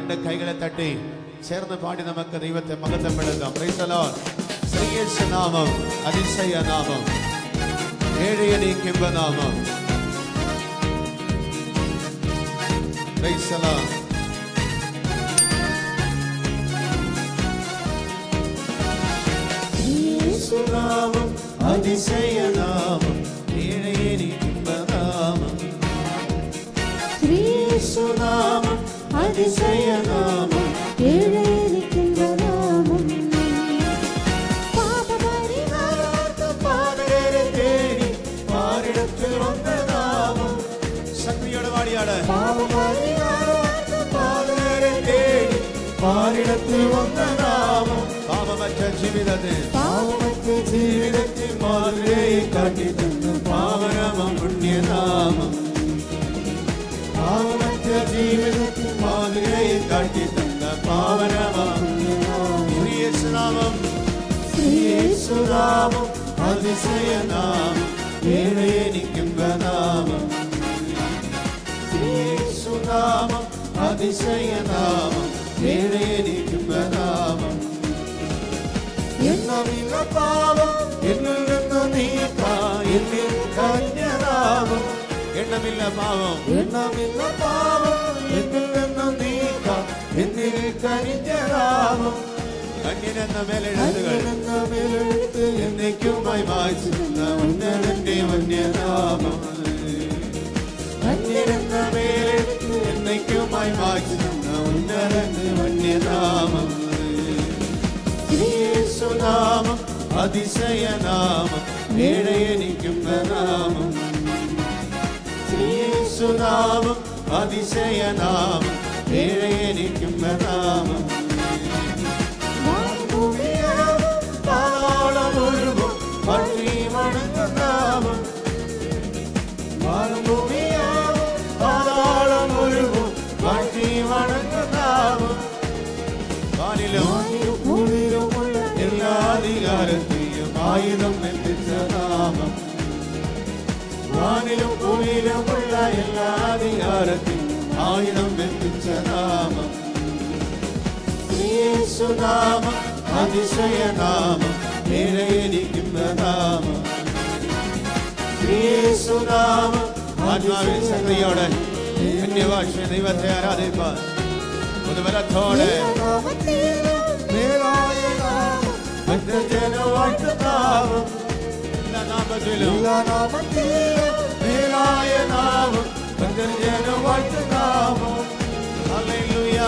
രണ്ട് കൈകളെ തട്ടി ചേർന്ന് പാടി നമുക്ക് ദൈവത്തെ മകത്തപ്പെടുത്താം Praise the Lord. ശ്രീയേശു നാമം അതിശയ നാമം ഏഴയനീക്കുമ്പ നാമം Praise the Lord. യേശുനാമം അതിശയനാമം ഏഴയനീക്കുമ്പനാമം ശ്രീയേശുനാമം അതിശയനാമം ഏഴേരിക്കുന്ന നാമം പാപപരിഹാരാർത്ഥം പാതകരെ തേടി പാരിടത്തിൽ വന്ന നാമം ശക്തിയോടെ പാടിയാണ് പാപപരിഹാരാർത്ഥം പാതകരെ തേടി പാരിടത്തിൽ വന്ന നാമം പാപമറ്റ ജീവിതത്തിൽ പാവമറ്റ ജീവിതത്തിൽ മാതൃകയെ കാട്ടിത്തന്നു പാവനമം പുണ്യനാമം പാവമറ്റ ജീവിതത്തിൽ മാതൃകയെ കാട്ടിത്തന്ന പാവനമം ശ്രീയേശുനാമം ശ്രീയേശുനാമം അതിശയനാമം ഏഴയനിക്കുമ്പ നാമം ശ്രീയേശുനാമം അതിശയനാമം ഏഴയനിക്കുമ്പ നാമം എണ്ണമില്ല പാപം എന്നിൽ നിന്ന് നീക്കാ എന്നിൽ കന്യനാമം എണ്ണമില്ല പാപം എണ്ണമില്ല പാപം എന്നിൽ നിന്ന് നീക്കാ എന്നിൽ കനിഞ്ഞനാമം കണ്യനെന്ന മേലെഴുത്തുകൾ എന്ന മേലെഴുത്ത് എന്നേക്കുമായി വായിച്ചിരുന്ന ഉന്നതന്റെ വന്യനാമം കണ്യനെന്ന മേലെഴുത്ത് എന്നേക്കുമായി വായിച്ചിരുന്ന ഉന്നതന്റെ വന്യനാമം യേശുനാമം അതിശയനാമം ഏഴയനിക്കുന്ന നാമം യേശുനാമം അതിശയനാമം ഏഴയനിക്കുന്ന നാമം പാളമൊഴുകും പള്ളി മണങ്ങുന്നാമം വാഴുഭൂമിയാവും പാതാളമൊഴുകും പള്ളി മണങ്ങുന്നാമം വാനിലും ഭൂമിയിലുമുള്ള എല്ലാ അധികാരത്തെയും ആയുധം എത്തിച്ച നാമം വാനിലും ഭൂമിയിലുമുള്ള എല്ലാ അധികാരത്തെയും ആയുധം എത്തിച്ച നാമം യേശുനാമം അതിശയനാമം ഏഴയനിക്കുന്ന നാമം യേശുനാമം ആത്മാവിൽ ശക്തിയോടെ അന്യഭാഷ ദൈവത്തെ ആരാധിപ്പാൻ പുതുബലത്തോടെ മേലായ നാമം മറ്റ് ജനവാഴ്ത്തുന്നാമം എല്ലാ നാമത്തിലും മേലായ നാമം മറ്റ് ജനവാഴ്ത്തുന്നാമം ഹല്ലേലൂയ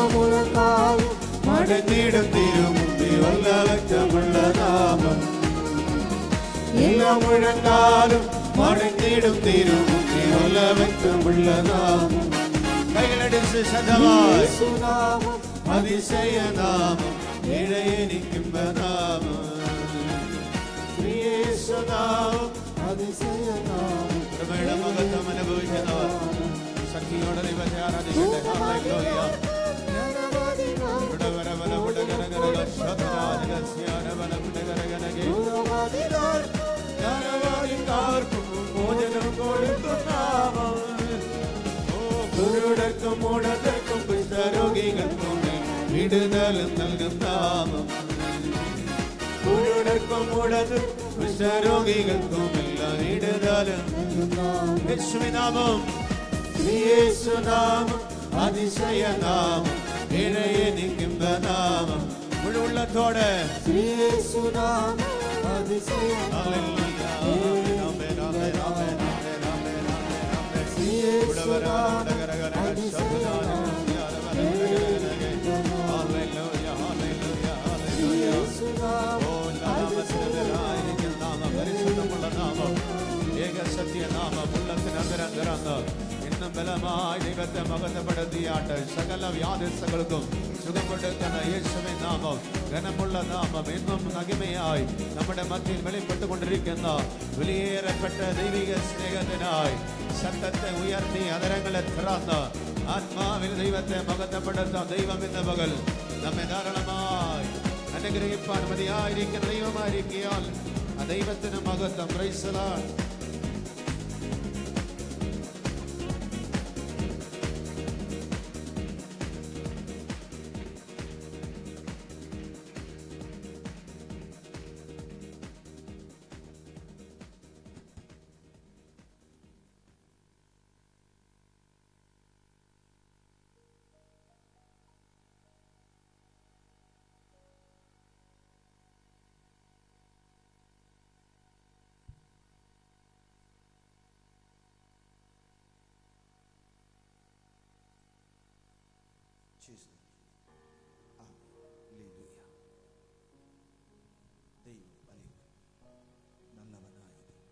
മടങ്ങിടും തിരുമുമ്പി വല്ലവറ്റമുള്ള നാമം എല്ലാ മുഴങ്കാലും മടങ്ങിടും തിരുമുമ്പി വല്ലവറ്റമുള്ള നാമം കൈകളടിച്ച് ശതമായി അതിശയനാമം ഇഴയനിക്കുമ്പ നാമം ശ്രീയേശുനാമം അതിശയനാമം കൃപയുടെ മഹത്വം അനുഭവിക്കുന്നവർ ശക്തിയോടെ ദൈവത്തെ ആരാധിക്കട്ടെ ഹല്ലേലൂയ ഉടവരവല ഉടകരകരക ശതരാജകസ്യാരവല ഉടകരകരകെ ജ്ഞാനവാദിക്കാർക്കും മോചനം കൊടുത്തുന്നാമം ഓ കുരുടർക്കും മൂടർക്കും കുഷ്ഠരോഗികൾക്കും വിടുതലും നൽകും നാമം കുരുടർക്കും മൂടതും കുഷ്ഠരോഗികൾക്കും എല്ലാം വിടുതലും യേശുവിനാമം യേശുനാമം അതിശയനാമം ഇഴയനിക്കുമ്പ നാമം മുഴുവള്ളത്തോടെ ഹല്ലേലൂയ. ആമേൻ, ആമേൻ, ആമേൻ, ആമേൻ, ആമേൻ, ആമേൻ, ആമേൻ. ഉടവര, ഉടകരകര, ശബ്ദാന, ജ്ഞാനവര, ഉടകരകരകെ. ഹല്ലേലൂയ, ഹല്ലേലൂയ, ഹല്ലേലൂയ. ഓ, നാമത്തിനെതിരായിരിക്കുന്ന നാമം, പരിശുദ്ധമുള്ള നാമം ഏകസത്യ നാമം ഉള്ളത്തിനകരങ്കരന്ന് ഇന്നും ബലമായി ദൈവത്തെ മകത്തപ്പെടുത്തിയാട്ട് സകല വ്യാധിസകൾക്കും സുഖം കൊടുക്കുന്ന യേശുവിൻ നാമം ഘനമുള്ള നാമം എന്നും നഗിമയായി നമ്മുടെ മധ്യയിൽ വെളിപ്പെട്ടുകൊണ്ടിരിക്കുന്ന വിലയേറപ്പെട്ട ദൈവിക സ്നേഹത്തിനായി ശബ്ദത്തെ ഉയർത്തി അതരങ്ങളെ തുറന്ന് ആത്മാവിൽ ദൈവത്തെ മകത്തപ്പെടുത്താം ദൈവം എന്ന പകൽ നമ്മെ ധാരാളമായി അനുഗ്രഹിപ്പാൻ മതിയായിരിക്കുന്ന ദൈവമായിരിക്കിയാൽ ആ ദൈവത്തിന് മഹത്വം പ്രൈസലാണ് ചേച്ചി ആ ഹല്ലേലൂയ. ദൈവം വലിയ നല്ലവനായ ദൈവം.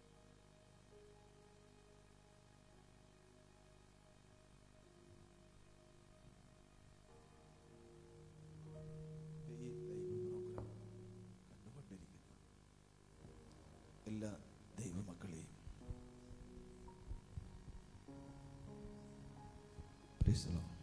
ഈ ദൈവ പ്രോഗ്രാം കണ്ടുകൊണ്ടിരിക്കുന്ന എല്ലാ ദൈവമക്കളെയും Praise the Lord.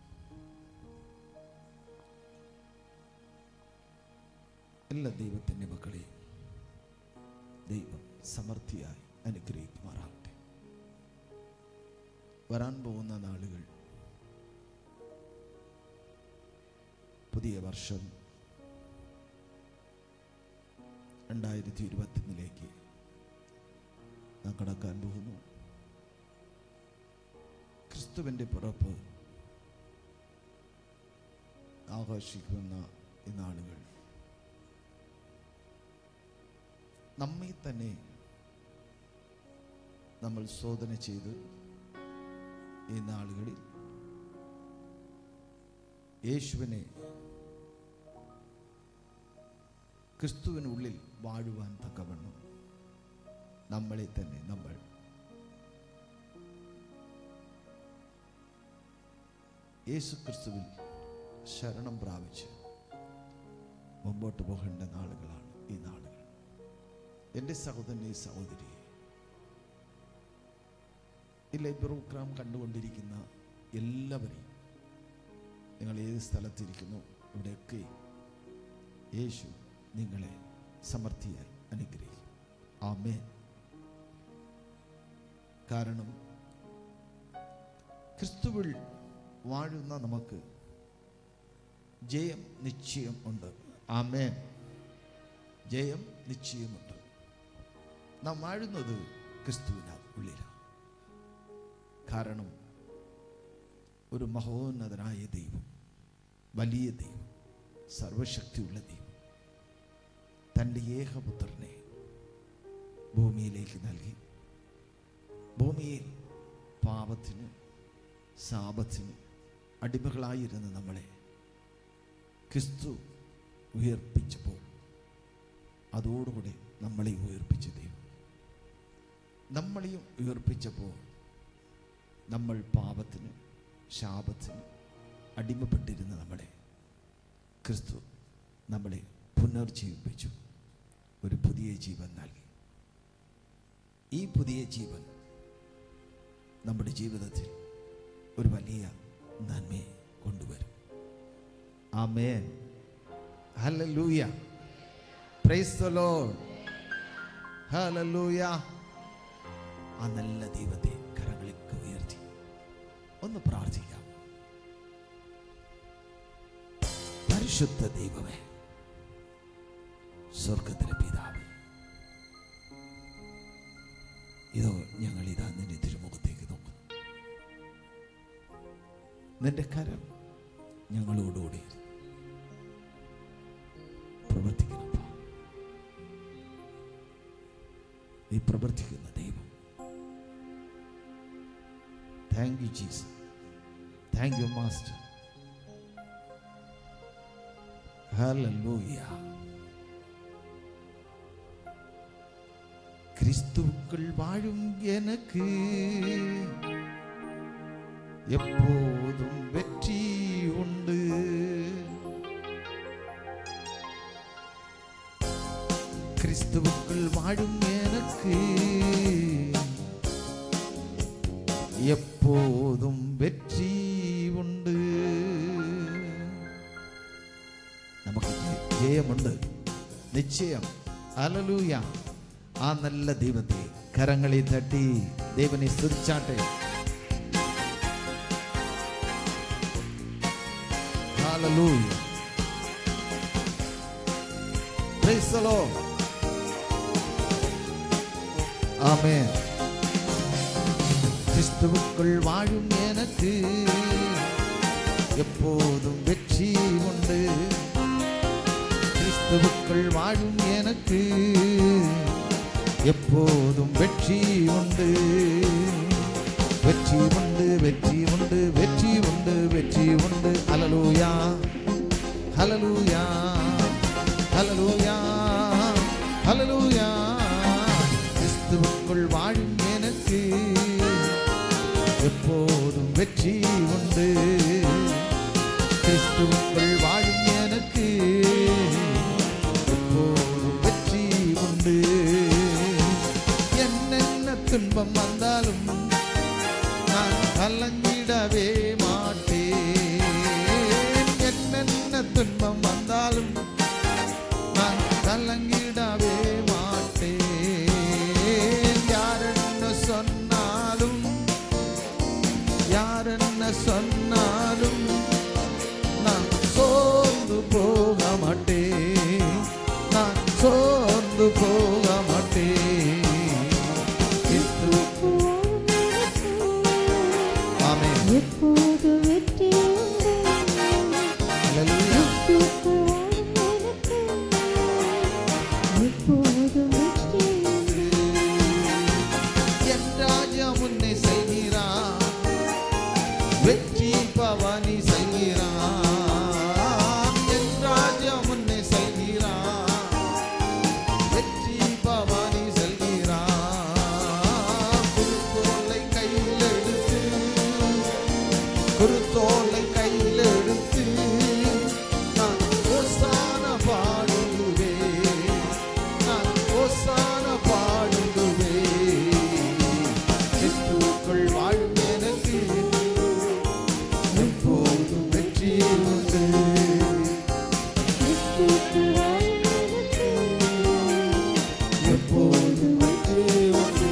എല്ലാ ദൈവത്തിൻ്റെ മക്കളെയും ദൈവം സമൃദ്ധിയായി അനുഗ്രഹിക്കുമാറാകട്ടെ വരാൻ പോകുന്ന നാളുകൾ പുതിയ വർഷം രണ്ടായിരത്തി ഇരുപത്തിയൊന്നിലേക്ക് നാം കടക്കാൻ പോകുന്നു ക്രിസ്തുവിൻ്റെ പിറപ്പ് ആഘോഷിക്കുന്ന ഈ നാളുകൾ നമ്മെ തന്നെ നമ്മൾ ശോധന ചെയ്ത് ഈ നാളുകളിൽ യേശുവിനെ ക്രിസ്തുവിനുള്ളിൽ വാഴുവാൻ തക്കവണ്ണം നമ്മളെ തന്നെ നമ്മൾ യേശു ക്രിസ്തുവിൽ ശരണം പ്രാപിച്ച് മുമ്പോട്ട് പോകേണ്ട നാളുകളാണ് ഈ നാളുകൾ എൻ്റെ സഹോദരനെ സഹോദരി ഈ ലൈവ് പ്രോഗ്രാം കണ്ടുകൊണ്ടിരിക്കുന്ന എല്ലാവരെയും നിങ്ങൾ ഏത് സ്ഥലത്തിരിക്കുന്നു ഇവിടെയൊക്കെ യേശു നിങ്ങളെ സമൃദ്ധിയായി അനുഗ്രഹിക്കും ആമേൻ കാരണം ക്രിസ്തുവിൽ വാഴുന്ന നമുക്ക് ജയം നിശ്ചയം ഉണ്ട് ആമേൻ ജയം നിശ്ചയമുണ്ട് നാം വാഴുന്നത് ക്രിസ്തുവിനാ ഉള്ളിലാണ് കാരണം ഒരു മഹോന്നതനായ ദൈവം വലിയ ദൈവം സർവശക്തിയുള്ള ദൈവം തൻ്റെ ഏകപുത്രനെ ഭൂമിയിലേക്ക് നൽകി ഭൂമിയിൽ പാപത്തിന് ശാപത്തിന് അടിമകളായിരുന്ന നമ്മളെ ക്രിസ്തു ഉയർപ്പിച്ചപ്പോൾ അതോടുകൂടെ നമ്മളെ ഉയർപ്പിച്ച ദൈവം നമ്മളെയും ഉയർപ്പിച്ചപ്പോൾ നമ്മൾ പാപത്തിന് ശാപത്തിന് അടിമപ്പെട്ടിരുന്ന നമ്മളെ ക്രിസ്തു നമ്മളെ പുനർജീവിപ്പിച്ചു ഒരു പുതിയ ജീവൻ നൽകി ഈ പുതിയ ജീവൻ നമ്മുടെ ജീവിതത്തിൽ ഒരു വലിയ നന്മയെ കൊണ്ടുവരും ആമേൻ ഹല്ലേലൂയ പ്രൈസ് ദ ലോർഡ് ഹല്ലേലൂയ ആ നല്ല ദൈവത്തെ കരങ്ങളിലേക്ക് ഉയർത്തി ഒന്ന് പ്രാർത്ഥിക്കാം പരിശുദ്ധ ദൈവമേ സ്വർഗത്തിലെ പിതാവേ ഇതോ ഞങ്ങൾ ഇതാ നിന്റെ തിരുമുഖത്തേക്ക് നോക്കുന്നു നിന്റെ കരം ഞങ്ങളോടുകൂടി പ്രവർത്തിക്കണപ്പ നീ പ്രവർത്തിക്കുന്ന ദൈവം thank you Jesus thank you master ഹല്ലേലൂയ கிறிஸ்துவுக்குள் வாழும் எனக்கு எப்போதும் வெற்றி உண்டு கிறிஸ்துவுக்குள் வாழும் எனக்கு எப்போதும் வெற்றி உண்டு നമുക്ക് ജയ- ജയമുണ്ട് നിശ്ചയം അലലൂയ ആ നല്ല ദൈവത്തെ കരങ്ങളിൽ തട്ടി ദൈവനെ സ്തുതിച്ചാട്ടെ Hallelujah. Praise the Lord. Amen. கிறிஸ்துவுக்குள் வாழும் எனக்கு எப்போதும் வெற்றி உண்டு கிறிஸ்துவுக்குள் வாழும் எனக்கு எப்போதும் வெற்றி உண்டு வெற்றி உண்டு வெற்றி உண்டு வெற்றி உண்டு வெற்றி உண்டு ஹலலூயா ஹலலூயா ஹலலூயா ஹலலூயா கிறிஸ்துவுக்குள் வாழும் எனக்கு எப்போதும் வெற்றி உண்டு கிறிஸ்துவுக்குள் வாழும் எனக்கு எப்போதும் வெற்றி உண்டு என்னென்ன துன்பம் வந்தாலும் நான் கலங்கிடவே மாட்டேன் என்னென்ன துன்பம் வந்தாலும் நான் கலங்கிடவே மாட்டேன் யார் என்ன சொன்னாலும் யார் என்ன சொன்னாலும் நான் சோர்ந்து போக மாட்டேன் நான் சோர்ந்து போக மாட்டேன் கிறிஸ்து ஆமென் எப்போது வெற்றி உண்டு ஹalleluya கிறிஸ்துவுக்குள் வாழும் எனக்கு எப்போது வெற்றி உண்டு என் ராஜா முன்னே செல்கிறான் வெற்றி பவானி செல்கிறான் என் ராஜா முன்னே செல்கிறான் வெற்றி பவானி செல்கிறான் குருத்தோலை கையில் எடுத்து குருத்தோலை கையில் எடுத்து நான் ஓசான பாடுவேன் நான் ஓசான பாடுவேன் கிறிஸ்துவுக்குள் வாழும் எனக்கு எப்போதும் வெற்றி உண்டு கிறிஸ்துவுக்குள் வாழும் எனக்கு எப்போதும் வெற்றி உண்டு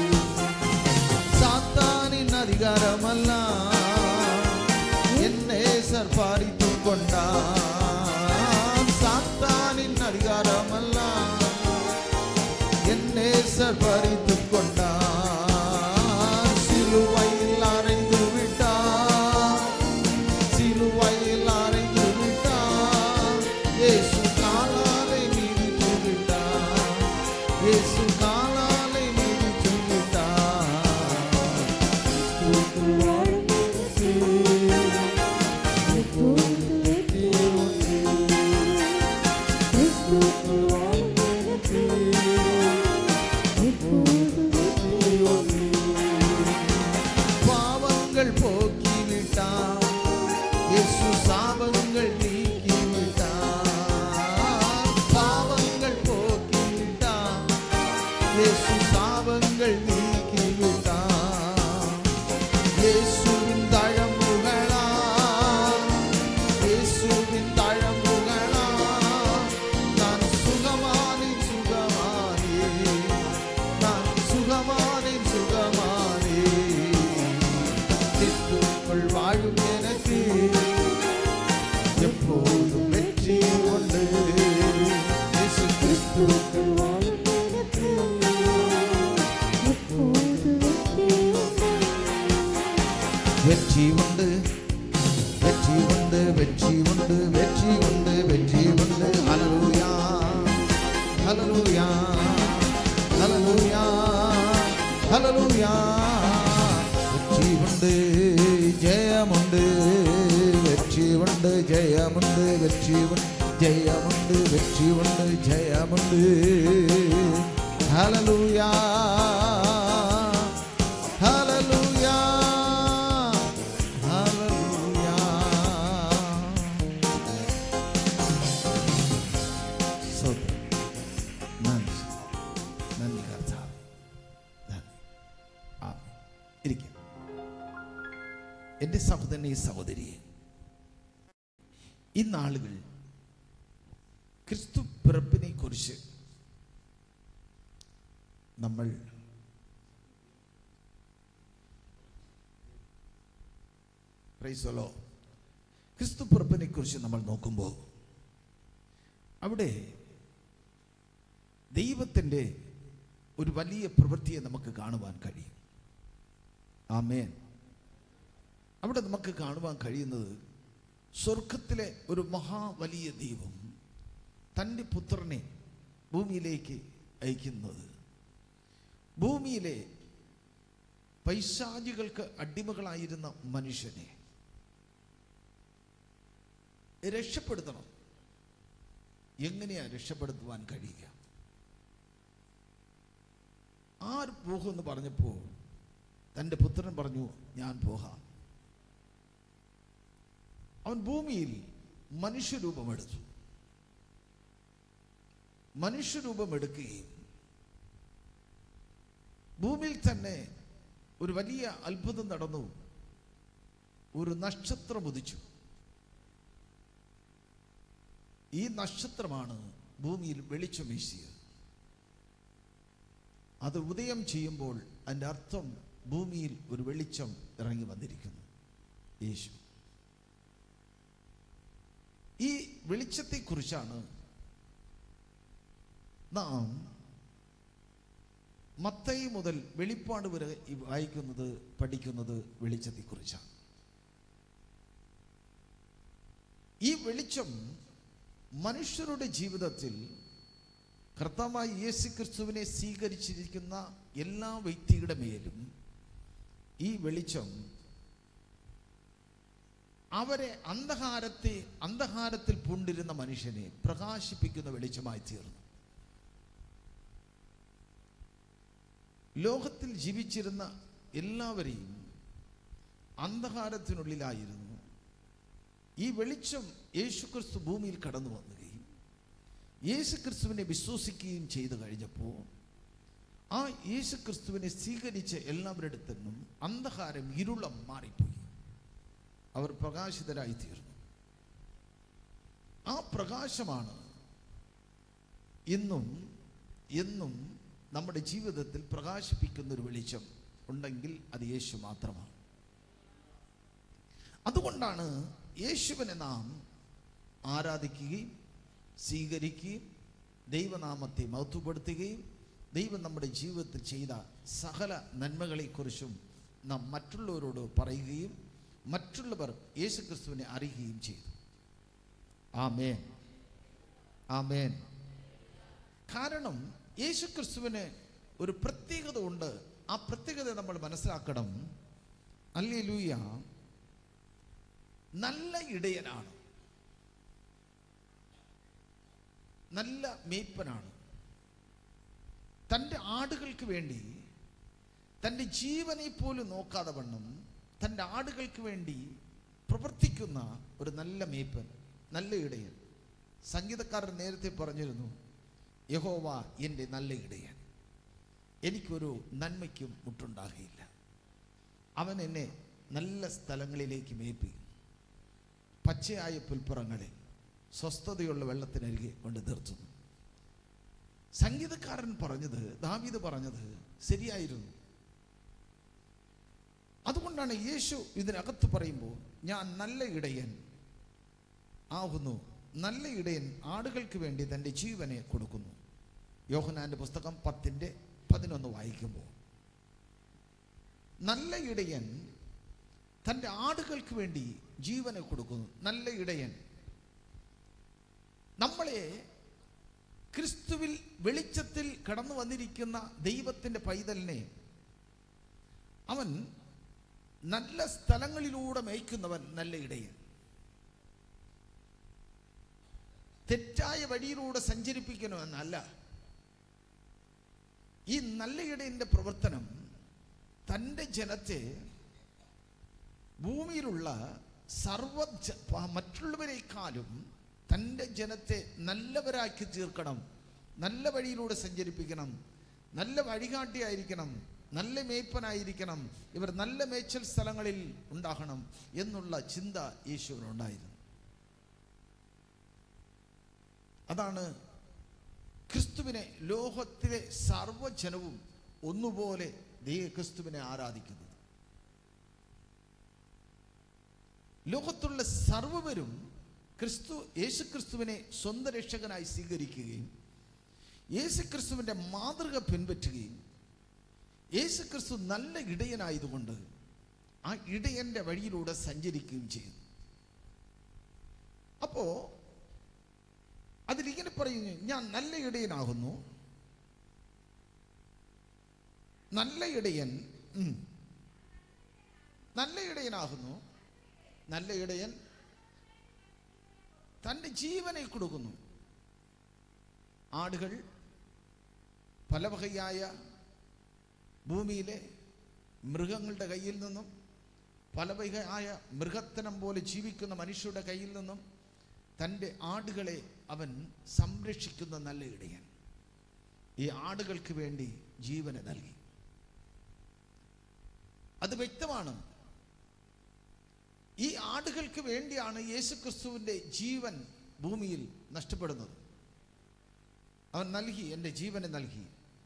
சாத்தானின் அதிகாரமெல்லாம் என்னை சர்பாரித்துக் கொண்டான் சாத்தானின் அதிகாரமெல்லாம் என்னை சர்பாரித்துக் கொண்டான் சிலுவையில் அறைந்து விட்டான் சிலுவையில் அறைந்து விட்டான் இயேசு காலாலை மிதித்து விட்டான் இயேசு காலாலை மிதித்து விட்டான் கிறிஸ்துவுக்குள் வாழும் எனக்கு எப்போது வெற்றி உண்டு கிறிஸ்துவுக்குள் வாழும் எனக்கு எப்போது வெற்றி உண்டு பாவங்கள் போக்கி விட்டான் இயேசு சாபங்கள் நீக்கி விட்டான் பாவங்கள் போக்கி விட்டான் இயேசு சாபங்கள் நீக்கி விட்டான் இயேசுவின் தழம்புகளா இயேசுவின் தழம்புகளா நான் சுகமானேன் சுகமானே நான் சுகமானேன் சுகமானே கிறிஸ்துவுக்குள் வாழும் எனக்கு எப்போதும் வெற்றி உண்டு இயேசு கிறிஸ்துவுக்குள் வாழும் எனக்கு எப்போது வெற்றி உண்டு வெற்றி உண்டு வெற்றி உண்டு வெற்றி உண்டு வெற்றி உண்டு வெற்றி உண்டு ஹalleluya ஹalleluya ஹalleluya ஹalleluya வெற்றி உண்டு ஜெயமுண்டு வெற்றி உண்டு ஜெயமுண்டு வெற்றி உண்டு ஜெயமுண்டு வெற்றி உண்டு ஜெயமுண்டு ஹalleluya ஹalleluya ஹalleluya സ്തോത്രം. നന്ദി നന്ദി കർത്താവ് നന്ദി ആമേൻ. ഇരിക്കാം എൻ്റെ സഹോദരനെ സഹോദരിയെ ഈ നാളുകൾ ക്രിസ്തു പിറപ്പിനെ കുറിച്ച് നമ്മൾ പ്രൈസോലോ ക്രിസ്തു പിറപ്പിനെ കുറിച്ച് നമ്മൾ നോക്കുമ്പോൾ അവിടെ ദൈവത്തിൻ്റെ ഒരു വലിയ പ്രവൃത്തിയെ നമുക്ക് കാണുവാൻ കഴിയും ആമേൻ അവിടെ നമുക്ക് കാണുവാൻ കഴിയുന്നത് സ്വർഗത്തിലെ ഒരു മഹാ വലിയ ദൈവം തൻ്റെ പുത്രനെ ഭൂമിയിലേക്ക് അയക്കുന്നത് ഭൂമിയിലെ പൈശാചികൾക്ക് അടിമകളായിരുന്ന മനുഷ്യനെ രക്ഷപ്പെടുത്തണം എങ്ങനെയാ രക്ഷപ്പെടുത്തുവാൻ കഴിയുക ആര് പോകുമെന്ന് പറഞ്ഞപ്പോൾ തൻ്റെ പുത്രൻ പറഞ്ഞു ഞാൻ പോകാം അവൻ ഭൂമിയിൽ മനുഷ്യരൂപമെടുത്തു മനുഷ്യരൂപമെടുക്കുകയും ഭൂമിയിൽ തന്നെ ഒരു വലിയ അത്ഭുതം നടന്നു ഒരു നക്ഷത്രം ഉദിച്ചു ഈ നക്ഷത്രമാണ് ഭൂമിയിൽ വെളിച്ചം വീശിയത് അത് ഉദയം ചെയ്യുമ്പോൾ അതിൻ്റെ അർത്ഥം ഭൂമിയിൽ ഒരു വെളിച്ചം ഇറങ്ങി വന്നിരിക്കുന്നു യേശു ഈ വെളിച്ചത്തെക്കുറിച്ചാണ് നാം മത്തയി മുതൽ വെളിപ്പാട് വരെ ഈ വായിക്കുന്നത് പഠിക്കുന്നത് വെളിച്ചത്തെക്കുറിച്ചാണ് ഈ വെളിച്ചം മനുഷ്യരുടെ ജീവിതത്തിൽ കർത്താവായ യേശു ക്രിസ്തുവിനെ സ്വീകരിച്ചിരിക്കുന്ന എല്ലാ വ്യക്തിയുടെ മേലും ഈ വെളിച്ചം അവരെ അന്ധകാരത്തെ അന്ധകാരത്തിൽ പൂണ്ടിരുന്ന മനുഷ്യനെ പ്രകാശിപ്പിക്കുന്ന വെളിച്ചമായി തീർന്നു ലോകത്തിൽ ജീവിച്ചിരുന്ന എല്ലാവരെയും അന്ധകാരത്തിനുള്ളിലായിരുന്നു ഈ വെളിച്ചം യേശുക്രിസ്തു ഭൂമിയിൽ കടന്നു വന്നുകയും യേശുക്രിസ്തുവിനെ വിശ്വസിക്കുകയും ചെയ്തു കഴിഞ്ഞപ്പോൾ ആ യേശുക്രിസ്തുവിനെ സ്വീകരിച്ച എല്ലാവരുടെ അടുത്തുനിന്നും അന്ധകാരം ഇരുളം മാറിപ്പോയി അവർ പ്രകാശിതരായി തീർന്നു ആ പ്രകാശമാണ് ഇന്നും എന്നും നമ്മുടെ ജീവിതത്തിൽ പ്രകാശിപ്പിക്കുന്ന ഒരു വെളിച്ചം ഉണ്ടെങ്കിൽ അത് യേശു മാത്രമാണ് അതുകൊണ്ടാണ് യേശുവിനെ നാം ആരാധിക്കുകയും സ്വീകരിക്കുകയും ദൈവനാമത്തെ മഹത്വപ്പെടുത്തുകയും ദൈവം നമ്മുടെ ജീവിതത്തിൽ ചെയ്ത സകല നന്മകളെക്കുറിച്ചും നാം മറ്റുള്ളവരോട് പറയുകയും മറ്റുള്ളവർ യേശുക്രിസ്തുവിനെ അറിയുകയും ചെയ്തു ആമേൻ ആമേൻ കാരണം യേശുക്രിസ്തുവിന് ഒരു പ്രത്യേകത ഉണ്ട് ആ പ്രത്യേകത നമ്മൾ മനസ്സിലാക്കണം അല്ലേ ലൂയ നല്ല ഇടയനാണ് നല്ല മേയ്പ്പനാണ് തൻ്റെ ആടുകൾക്ക് വേണ്ടി തൻ്റെ ജീവനെ പോലും നോക്കാതെ വണ്ണം തൻ്റെ ആടുകൾക്ക് വേണ്ടി പ്രവർത്തിക്കുന്ന ഒരു നല്ല മേയ്പ്പൻ നല്ല ഇടയൻ സംഗീതക്കാരൻ നേരത്തെ പറഞ്ഞിരുന്നു യഹോവ എൻ്റെ നല്ല ഇടയൻ എനിക്കൊരു നന്മയ്ക്കും മുട്ടുണ്ടാകുകയില്ല അവൻ എന്നെ നല്ല സ്ഥലങ്ങളിലേക്ക് മേയ്പ്പിക്കും പച്ചയായ പുൽപ്പുറങ്ങളിൽ സ്വസ്ഥതയുള്ള വെള്ളത്തിനരികെ കൊണ്ട് നിർത്തുന്നു സംഗീതക്കാരൻ പറഞ്ഞത് ദാവീദ് പറഞ്ഞത് ശരിയായിരുന്നു അതുകൊണ്ടാണ് യേശു ഇതിനകത്ത് പറയുമ്പോൾ ഞാൻ നല്ല ഇടയൻ ആകുന്നു നല്ല ഇടയൻ ആടുകൾക്ക് വേണ്ടി തൻ്റെ ജീവനെ കൊടുക്കുന്നു യോഹനാന്റെ പുസ്തകം പത്തിൻ്റെ പതിനൊന്ന് വായിക്കുമ്പോൾ നല്ല ഇടയൻ തൻ്റെ ആടുകൾക്ക് വേണ്ടി ജീവനെ കൊടുക്കുന്നു നല്ല ഇടയൻ നമ്മളെ ക്രിസ്തുവിൽ വെളിച്ചത്തിൽ കടന്നു വന്നിരിക്കുന്ന ദൈവത്തിൻ്റെ പൈതലിനെ അവൻ നല്ല സ്ഥലങ്ങളിലൂടെ മേയ്ക്കുന്നവൻ നല്ല ഇടയൻ തെറ്റായ വഴിയിലൂടെ സഞ്ചരിപ്പിക്കണമെന്നല്ല ഈ നല്ല ഇടയന്റെ പ്രവർത്തനം തൻ്റെ ജനത്തെ ഭൂമിയിലുള്ള സർവ ജ- പ- മറ്റുള്ളവരെക്കാളും തൻ്റെ ജനത്തെ നല്ലവരാക്കി തീർക്കണം നല്ല വഴിയിലൂടെ സഞ്ചരിപ്പിക്കണം നല്ല വഴികാട്ടിയായിരിക്കണം നല്ല മേയ്പ്പനായിരിക്കണം ഇവർ നല്ല മേച്ചൽ സ്ഥലങ്ങളിൽ ഉണ്ടാകണം എന്നുള്ള ചിന്ത യേശുവിനുണ്ടായിരുന്നു അതാണ് ക്രിസ്തുവിനെ ലോകത്തിലെ സർവ്വജനവും ഒന്നുപോലെ ദൈവ ക്രിസ്തുവിനെ ആരാധിക്കുന്നത് ലോകത്തുള്ള സർവ്വവരും ക്രിസ്തു യേശു ക്രിസ്തുവിനെ സ്വന്തം രക്ഷകനായി സ്വീകരിക്കുകയും യേശു ക്രിസ്തുവിൻ്റെ മാതൃക പിൻപറ്റുകയും യേശു ക്രിസ്തു നല്ല ഇടയനായതുകൊണ്ട് ആ ഇടയന്റെ വഴിയിലൂടെ സഞ്ചരിക്കുകയും ചെയ്യുന്നു അപ്പോ അതിലിങ്ങനെ പറയുന്നു ഞാൻ നല്ല ഇടയനാകുന്നു നല്ല ഇടയൻ ഉം, നല്ല ഇടയനാകുന്നു നല്ല ഇടയൻ തൻ്റെ ജീവനെ കൊടുക്കുന്നു ആടുകൾ പല വകയായ ഭൂമിയിലെ മൃഗങ്ങളുടെ കയ്യിൽ നിന്നും പല വകയായ മൃഗത്തനം പോലെ ജീവിക്കുന്ന മനുഷ്യരുടെ കയ്യിൽ നിന്നും തൻ്റെ ആടുകളെ അവൻ സംരക്ഷിക്കുന്ന നല്ല ഇടയൻ ഈ ആടുകൾക്ക് വേണ്ടി ജീവനെ നൽകി അത് വ്യക്തമാണ് ഈ ആടുകൾക്ക് വേണ്ടിയാണ് യേശുക്രിസ്തുവിൻ്റെ ജീവൻ ഭൂമിയിൽ നഷ്ടപ്പെടുന്നത് അവൻ നൽകി എൻ്റെ ജീവനെ നൽകി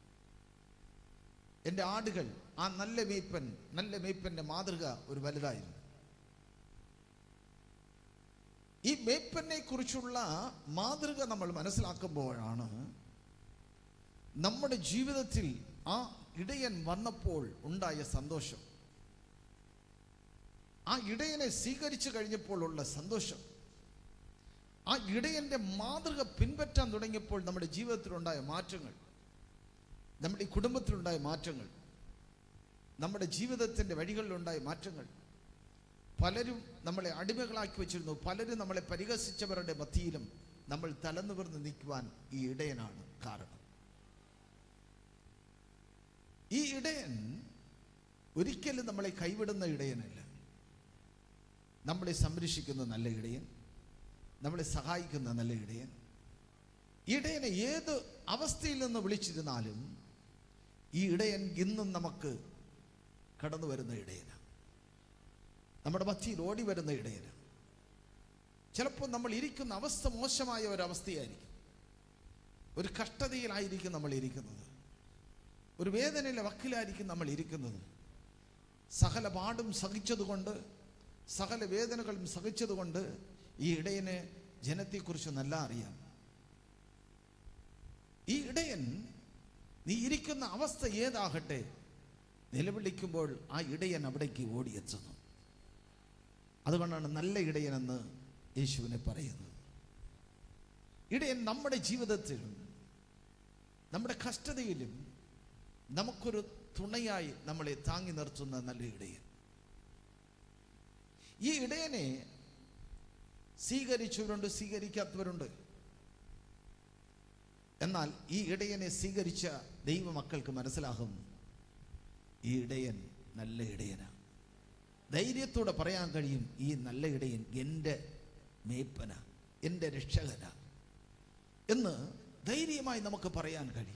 എൻ്റെ ആടുകൾ ആ നല്ല മേയ്പ്പൻ നല്ല മേയ്പ്പൻ്റെ മാതൃക ഒരു വലുതായിരുന്നു ഈ മേയ്പ്പനെ കുറിച്ചുള്ള മാതൃക നമ്മൾ മനസ്സിലാക്കുമ്പോഴാണ് നമ്മുടെ ജീവിതത്തിൽ ആ ഇടയൻ വന്നപ്പോൾ ഉണ്ടായ സന്തോഷം ആ ഇടയനെ സ്വീകരിച്ചു കഴിഞ്ഞപ്പോൾ ഉള്ള സന്തോഷം ആ ഇടയന്റെ മാതൃക പിൻപറ്റാൻ തുടങ്ങിയപ്പോൾ നമ്മുടെ ജീവിതത്തിലുണ്ടായ മാറ്റങ്ങൾ നമ്മുടെ ഈ കുടുംബത്തിലുണ്ടായ മാറ്റങ്ങൾ നമ്മുടെ ജീവിതത്തിൻ്റെ വഴികളിലുണ്ടായ മാറ്റങ്ങൾ പലരും നമ്മളെ അടിമകളാക്കി വെച്ചിരുന്നു പലരും നമ്മളെ പരിഹസിച്ചവരുടെ മധ്യയിലും നമ്മൾ തലന്നുവർന്ന് നിൽക്കുവാൻ ഈ ഇടയനാണ് കാരണം ഈ ഇടയൻ ഒരിക്കലും നമ്മളെ കൈവിടുന്ന ഇടയനല്ല നമ്മളെ സംരക്ഷിക്കുന്ന നല്ല ഇടയൻ നമ്മളെ സഹായിക്കുന്ന നല്ല ഇടയൻ ഇടയനെ ഏത് അവസ്ഥയിൽ നിന്ന് വിളിച്ചിരുന്നാലും ഈ ഇടയൻ ഇന്നും നമുക്ക് കടന്നു വരുന്ന ഇടയനാണ് നമ്മുടെ മധ്യയിൽ ഓടി വരുന്ന ഇടയനാണ് ചിലപ്പോൾ നമ്മൾ ഇരിക്കുന്ന അവസ്ഥ മോശമായ ഒരവസ്ഥയായിരിക്കും ഒരു കഷ്ടതയിലായിരിക്കും നമ്മൾ ഇരിക്കുന്നത് ഒരു വേദനയിലെ വക്കിലായിരിക്കും നമ്മൾ ഇരിക്കുന്നത് സകല പാടും സഹിച്ചതുകൊണ്ട് സകല വേദനകളും സഹിച്ചതുകൊണ്ട് ഈ ഇടയന് ജനത്തെക്കുറിച്ച് നല്ല അറിയാം ഈ ഇടയൻ നീ ഇരിക്കുന്ന അവസ്ഥ ഏതാകട്ടെ നിലവിളിക്കുമ്പോൾ ആ ഇടയൻ അവിടേക്ക് ഓടിയെത്തുന്നു അതുകൊണ്ടാണ് നല്ല ഇടയനെന്ന് യേശുവിനെ പറയുന്നത് ഇടയൻ നമ്മുടെ ജീവിതത്തിലും നമ്മുടെ കഷ്ടതയിലും നമുക്കൊരു തുണയായി നമ്മളെ താങ്ങി നിർത്തുന്ന നല്ല ഇടയൻ ഈ ഇടയനെ സ്വീകരിച്ചവരുണ്ട് സ്വീകരിക്കാത്തവരുണ്ട് എന്നാൽ ഈ ഇടയനെ സ്വീകരിച്ച ദൈവമക്കൾക്ക് മനസ്സിലാകും ഈ ഇടയൻ നല്ല ഇടയനാണ് ധൈര്യത്തോടെ പറയാൻ കഴിയും ഈ നല്ല ഇടയൻ എൻ്റെ മേപ്പന എൻ്റെ രക്ഷകന എന്ന് ധൈര്യമായി നമുക്ക് പറയാൻ കഴിയും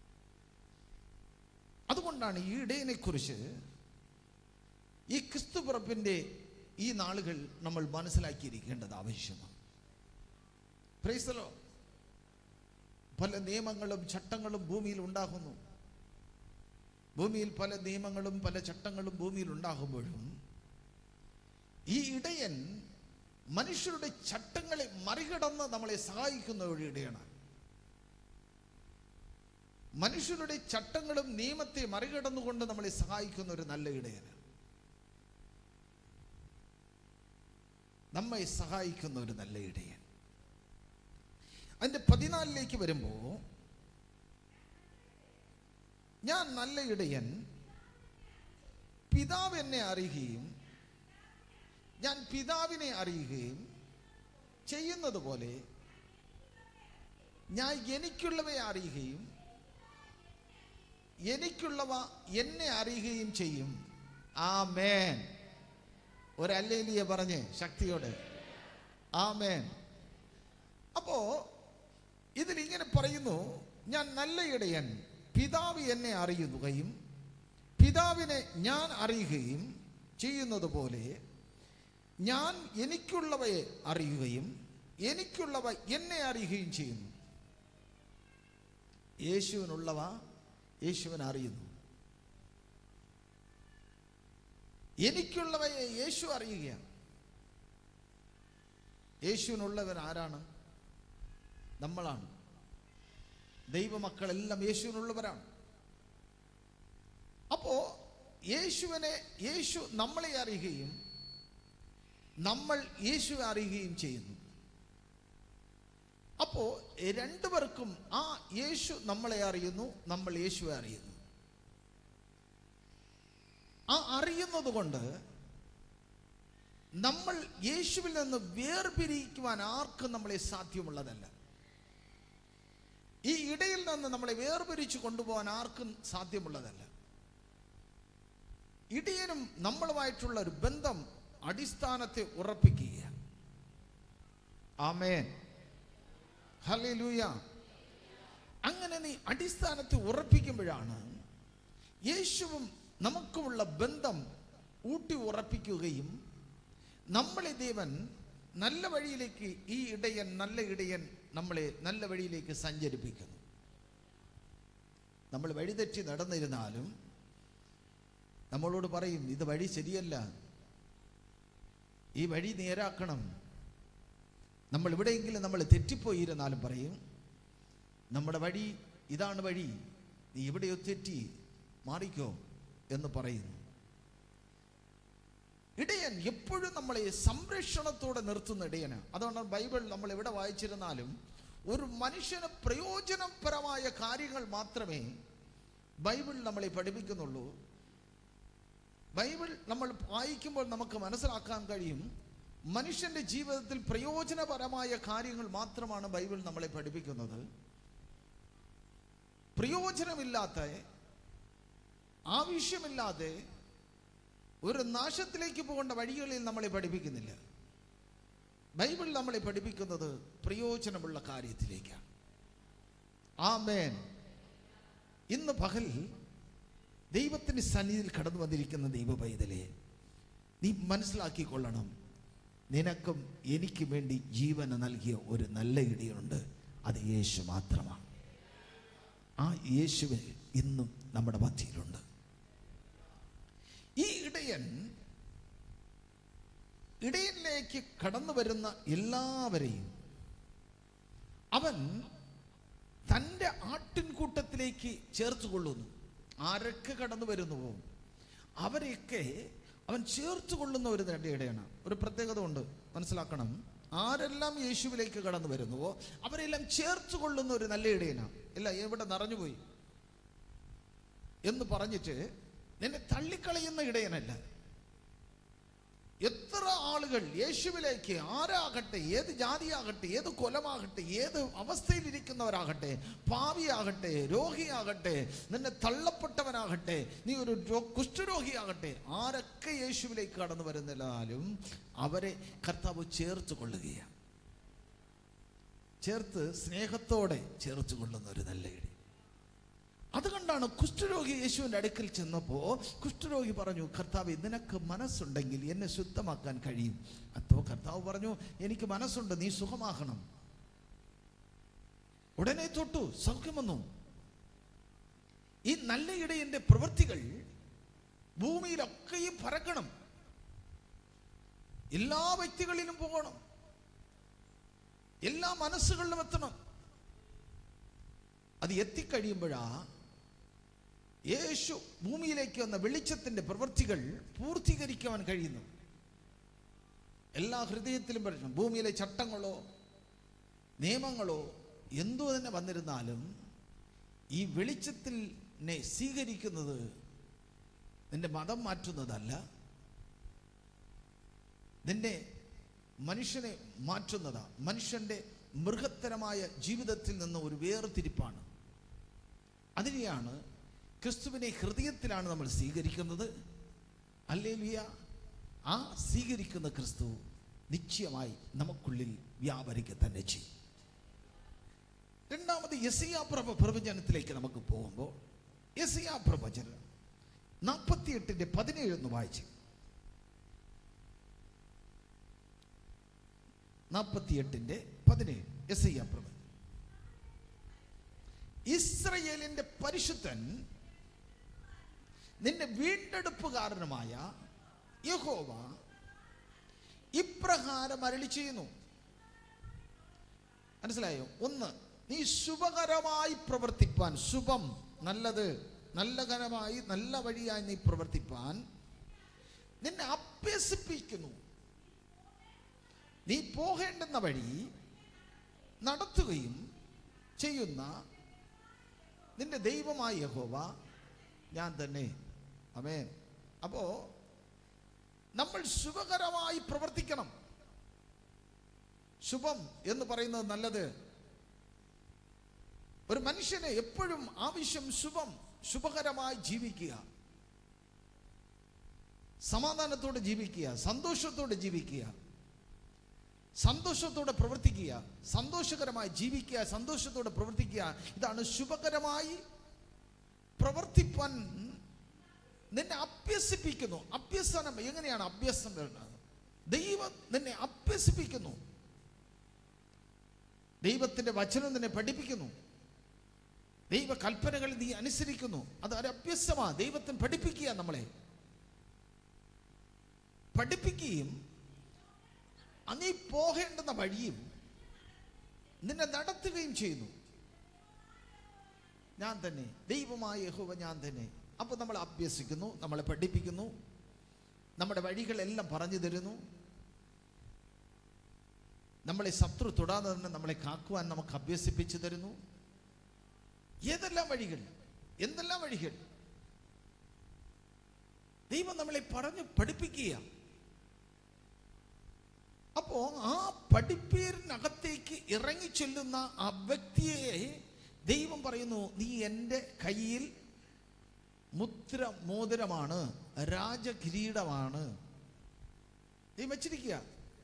അതുകൊണ്ടാണ് ഈ ഇടയനെക്കുറിച്ച് ഈ ക്രിസ്തുപിറപ്പിൻ്റെ ഈ നാളുകൾ നമ്മൾ മനസ്സിലാക്കിയിരിക്കേണ്ടത് ആവശ്യമാണ് പ്രൈസലോ പല നിയമങ്ങളും ചട്ടങ്ങളും ഭൂമിയിൽ ഉണ്ടാകുന്നു ഭൂമിയിൽ പല നിയമങ്ങളും പല ചട്ടങ്ങളും ഭൂമിയിൽ ഉണ്ടാകുമ്പോഴും ഈ ഇടയൻ മനുഷ്യരുടെ ചട്ടങ്ങളെ മറികടന്ന് നമ്മളെ സഹായിക്കുന്ന ഒരു ഇടയനാണ് മനുഷ്യരുടെ ചട്ടങ്ങളും നിയമത്തെ മറികടന്നുകൊണ്ട് നമ്മളെ സഹായിക്കുന്ന ഒരു നല്ല ഇടയനാണ് നമ്മെ സഹായിക്കുന്ന ഒരു നല്ല ഇടയൻ അതിന്റെ പതിനാലിലേക്ക് വരുമ്പോ ഞാൻ നല്ല ഇടയൻ പിതാവ് എന്നെ അറിയുകയും ഞാൻ പിതാവിനെ അറിയുകയും ചെയ്യുന്നത് പോലെ ഞാൻ എനിക്കുള്ളവയെ അറിയുകയും എനിക്കുള്ളവ എന്നെ അറിയുകയും ചെയ്യും ആമേൻ ഒരല്ലേലിയ പറഞ്ഞ് ശക്തിയോട് ആമേൻ അപ്പോ ഇതിൽ ഇങ്ങനെ പറയുന്നു ഞാൻ നല്ല ഇടയൻ പിതാവ് എന്നെ അറിയുകയും പിതാവിനെ ഞാൻ അറിയുകയും ചെയ്യുന്നത് പോലെ ഞാൻ എനിക്കുള്ളവയെ അറിയുകയും എനിക്കുള്ളവ എന്നെ അറിയുകയും ചെയ്യുന്നു യേശുവിനുള്ളവ യേശുവിൻ അറിയുന്നു എനിക്കുള്ളവയെ യേശു അറിയുകയാണ് യേശുവിനുള്ളവൻ ആരാണ് നമ്മളാണ് ദൈവമക്കളെല്ലാം യേശുവിനുള്ളവരാണ് അപ്പോ യേശുവിനെ യേശു നമ്മളെ അറിയുകയും നമ്മൾ യേശുവെ അറിയുകയും ചെയ്യുന്നു അപ്പോ രണ്ടുപേർക്കും ആ യേശു നമ്മളെ അറിയുന്നു നമ്മൾ യേശുവെ അറിയുന്നു ആ അറിയുന്നത് കൊണ്ട് നമ്മൾ യേശുവിൽ നിന്ന് വേർപിരിക്കുവാൻ ആർക്കും നമ്മളെ സാധ്യമുള്ളതല്ല ഈ ഇടയിൽ നിന്ന് നമ്മളെ വേർപിരിച്ചു കൊണ്ടുപോകാൻ ആർക്കും സാധ്യമുള്ളതല്ല ഇടയനും നമ്മളുമായിട്ടുള്ള ഒരു ബന്ധം അടിസ്ഥാനത്തെ ഉറപ്പിക്കുക ആമേൻ ഹല്ലേലൂയ അങ്ങനെ നീ അടിസ്ഥാനത്തെ ഉറപ്പിക്കുമ്പോഴാണ് യേശുവും നമുക്കുമുള്ള ബന്ധം ഊട്ടി ഉറപ്പിക്കുകയും നമ്മളെ ദേവൻ നല്ല വഴിയിലേക്ക് ഈ ഇടയൻ നല്ല ഇടയൻ നമ്മളെ നല്ല വഴിയിലേക്ക് സഞ്ചരിപ്പിക്കുന്നു നമ്മൾ വഴിതെറ്റി നടന്നിരുന്നാലും നമ്മളോട് പറയും ഇത് വഴി ശരിയല്ല ഈ വഴി നേരാക്കണം നമ്മൾ എവിടെയെങ്കിലും നമ്മൾ തെറ്റിപ്പോയിരുന്നാലും പറയും നമ്മുടെ വഴി ഇതാണ് വഴി നീ എവിടെയോ തെറ്റി മാറിക്കോ എന്ന് പറയുന്നു ഇടയൻ എപ്പോഴും നമ്മളെ സംരക്ഷണത്തോടെ നിർത്തുന്ന ഇടയന് അതുകൊണ്ടാണ് ബൈബിൾ നമ്മൾ എവിടെ വായിച്ചിരുന്നാലും ഒരു മനുഷ്യന് പ്രയോജനപരമായ കാര്യങ്ങൾ മാത്രമേ ബൈബിൾ നമ്മളെ പഠിപ്പിക്കുന്നുള്ളൂ ബൈബിൾ നമ്മൾ വായിക്കുമ്പോൾ നമുക്ക് മനസ്സിലാക്കാൻ കഴിയും മനുഷ്യന്റെ ജീവിതത്തിൽ പ്രയോജനപരമായ കാര്യങ്ങൾ മാത്രമാണ് ബൈബിൾ നമ്മളെ പഠിപ്പിക്കുന്നത് പ്രയോജനമില്ലാത്ത ആവശ്യമില്ലാതെ ഒരു നാശത്തിലേക്ക് പോകേണ്ട വഴികളിൽ നമ്മളെ പഠിപ്പിക്കുന്നില്ല ബൈബിൾ നമ്മളെ പഠിപ്പിക്കുന്നത് പ്രയോജനമുള്ള കാര്യത്തിലേക്കാണ് ആമേൻ ഇന്ന് പകൽ ദൈവത്തിന് സന്നിധിയിൽ കടന്നു വന്നിരിക്കുന്ന ദൈവ പൈതലെ നീ മനസ്സിലാക്കിക്കൊള്ളണം നിനക്കും എനിക്ക് വേണ്ടി ജീവന് നൽകിയ ഒരു നല്ല ഇടയുണ്ട് അത് യേശു മാത്രമാണ് ആ യേശുവിൽ ഇന്നും നമ്മുടെ മധ്യയിലുണ്ട് ഈ ഇടയൻ ഇടയനിലേക്ക് കടന്നു വരുന്ന എല്ലാവരെയും അവൻ തൻ്റെ ആട്ടിൻകൂട്ടത്തിലേക്ക് ചേർത്ത് കൊള്ളുന്നു ആരൊക്കെ കടന്നു വരുന്നുവോ അവരെയൊക്കെ അവൻ ചേർത്ത് കൊള്ളുന്ന ഒരു നല്ല ഇടയാണ് ഒരു പ്രത്യേകത ഉണ്ട് മനസ്സിലാക്കണം ആരെല്ലാം യേശുവിലേക്ക് കടന്നു വരുന്നുവോ അവരെല്ലാം ചേർത്ത് കൊള്ളുന്ന ഒരു നല്ല ഇടയനാണ് ഇല്ല എവിടെ നിറഞ്ഞുപോയി എന്ന് പറഞ്ഞിട്ട് നിന്നെ തള്ളിക്കളയുന്ന ഇടയനല്ല എത്ര ആളുകൾ യേശുവിലേക്ക് ആരാകട്ടെ ഏത് ജാതിയാകട്ടെ ഏത് കൊലമാകട്ടെ ഏത് അവസ്ഥയിലിരിക്കുന്നവരാകട്ടെ പാവിയാകട്ടെ രോഗിയാകട്ടെ നിന്നെ തള്ളപ്പെട്ടവനാകട്ടെ നീ ഒരു രോ- കുഷ്ഠരോഗിയാകട്ടെ ആരൊക്കെ യേശുവിലേക്ക് കടന്നു വരുന്നില്ലാലും അവരെ കർത്താവ് ചേർത്ത് കൊള്ളുകയാണ് ചേർത്ത് സ്നേഹത്തോടെ ചേർത്ത് കൊള്ളുന്ന ഒരു നല്ല ഇടി അതുകൊണ്ടാണ് കുഷ്ഠരോഗി യേശുവിൻ്റെ അടുക്കൽ ചെന്നപ്പോൾ കുഷ്ഠരോഗി പറഞ്ഞു കർത്താവ് നിനക്ക് മനസ്സുണ്ടെങ്കിൽ എന്നെ ശുദ്ധമാക്കാൻ കഴിയും അപ്പോൾ കർത്താവ് പറഞ്ഞു എനിക്ക് മനസ്സുണ്ട് നീ സുഖമാകണം ഉടനെ തൊട്ടു സൗഖ്യം വന്നു ഈ നല്ല ഇടയന്റെ പ്രവൃത്തികൾ ഭൂമിയിലൊക്കെയും പരക്കണം എല്ലാ വ്യക്തികളിലും പോകണം എല്ലാ മനസ്സുകളിലും എത്തണം അത് എത്തിക്കഴിയുമ്പോഴാ യേശു ഭൂമിയിലേക്ക് വന്ന വെളിച്ചത്തിന്റെ പ്രവൃത്തികൾ പൂർത്തീകരിക്കുവാൻ കഴിയുന്നു എല്ലാ ഹൃദയത്തിലും പ്രശ്നം ഭൂമിയിലെ ചട്ടങ്ങളോ നിയമങ്ങളോ എന്തോ തന്നെ വന്നിരുന്നാലും ഈ വെളിച്ചത്തിൽ നെ സ്വീകരിക്കുന്നത് നിന്റെ മതം മാറ്റുന്നതല്ല നിന്നെ മനുഷ്യനെ മാറ്റുന്നതാ മനുഷ്യന്റെ മൃഗത്തരമായ ജീവിതത്തിൽ നിന്ന് ഒരു വേർതിരിപ്പാണ് അതിനെയാണ് ക്രിസ്തുവിനെ ഹൃദയത്തിലാണ് നമ്മൾ സ്വീകരിക്കുന്നത് അല്ലേലിയ ആ സ്വീകരിക്കുന്ന ക്രിസ്തു നിശ്ചയമായി നമുക്കുള്ളിൽ വ്യാപരിക്കുക തന്നെ ചെയ്യും രണ്ടാമത് യസിയാ പ്രഭ പ്രവചനത്തിലേക്ക് നമുക്ക് പോകുമ്പോൾ യസിയാ പ്രവചനം നാൽപ്പത്തിയെട്ടിന്റെ പതിനേഴ് ഒന്ന് വായിച്ച് നാൽപ്പത്തിയെട്ടിന്റെ പതിനേഴ് യസിയാ പ്രവചനം ഇസ്രയേലിന്റെ പരിശുദ്ധൻ നിന്റെ വീണ്ടെടുപ്പുകാരനുമായ യഹോവ ഇപ്രകാരം അരളി ചെയ്യുന്നു മനസ്സിലായോ ഒന്ന് നീ ശുഭകരമായി പ്രവർത്തിപ്പാൻ ശുഭം നല്ലത് നല്ലകരമായി നല്ല വഴിയായി നീ പ്രവർത്തിപ്പാൻ നിന്നെ അഭ്യസിപ്പിക്കുന്നു നീ പോകേണ്ടുന്ന വഴി നടത്തുകയും ചെയ്യുന്ന നിന്റെ ദൈവമായ യഹോവ ഞാൻ തന്നെ അമേൻ അപ്പോ നമ്മൾ ശുഭകരമായി പ്രവർത്തിക്കണം ശുഭം എന്ന് പറയുന്നത് നല്ലത് ഒരു മനുഷ്യന് എപ്പോഴും ആവശ്യം ശുഭം ശുഭകരമായി ജീവിക്കുക സമാധാനത്തോടെ ജീവിക്കുക സന്തോഷത്തോടെ ജീവിക്കുക സന്തോഷത്തോടെ പ്രവർത്തിക്കുക സന്തോഷകരമായി ജീവിക്കുക സന്തോഷത്തോടെ പ്രവർത്തിക്കുക ഇതാണ് ശുഭകരമായി പ്രവർത്തിപ്പാൻ നിന്നെ അഭ്യസിപ്പിക്കുന്നു അഭ്യസനം എങ്ങനെയാണ് അഭ്യസനം വരുന്നത് ദൈവം നിന്നെ അഭ്യസിപ്പിക്കുന്നു ദൈവത്തിന്റെ വചനം നിന്നെ പഠിപ്പിക്കുന്നു ദൈവ കൽപ്പനകൾ നീ അനുസരിക്കുന്നു അത് ഒരു അഭ്യസമാ ദൈവത്തിന് പഠിപ്പിക്കുക നമ്മളെ പഠിപ്പിക്കുകയും അങ്ങീ പോകേണ്ടുന്ന വഴിയും നിന്നെ നടത്തുകയും ചെയ്യുന്നു ഞാൻ തന്നെ ദൈവമായ യഹോവ ഞാൻ തന്നെ അപ്പോൾ നമ്മൾ അഭ്യസിക്കുന്നു നമ്മളെ പഠിപ്പിക്കുന്നു നമ്മുടെ വഴികളെല്ലാം പറഞ്ഞു തരുന്നു നമ്മളെ ശത്രു തൊടാതെ തന്നെ നമ്മളെ കാക്കുവാൻ നമുക്ക് അഭ്യസിപ്പിച്ചു തരുന്നു ഏതെല്ലാം വഴികൾ എന്തെല്ലാം വഴികൾ ദൈവം നമ്മളെ പറഞ്ഞ് പഠിപ്പിക്കുക അപ്പോ ആ പഠിപ്പീരിനകത്തേക്ക് ഇറങ്ങി ചെല്ലുന്ന ആ വ്യക്തിയെ ദൈവം പറയുന്നു നീ എൻ്റെ കയ്യിൽ മുദ്ര മോതിരമാണ് രാജകിരീടമാണ് നീ വെച്ചിരിക്കുക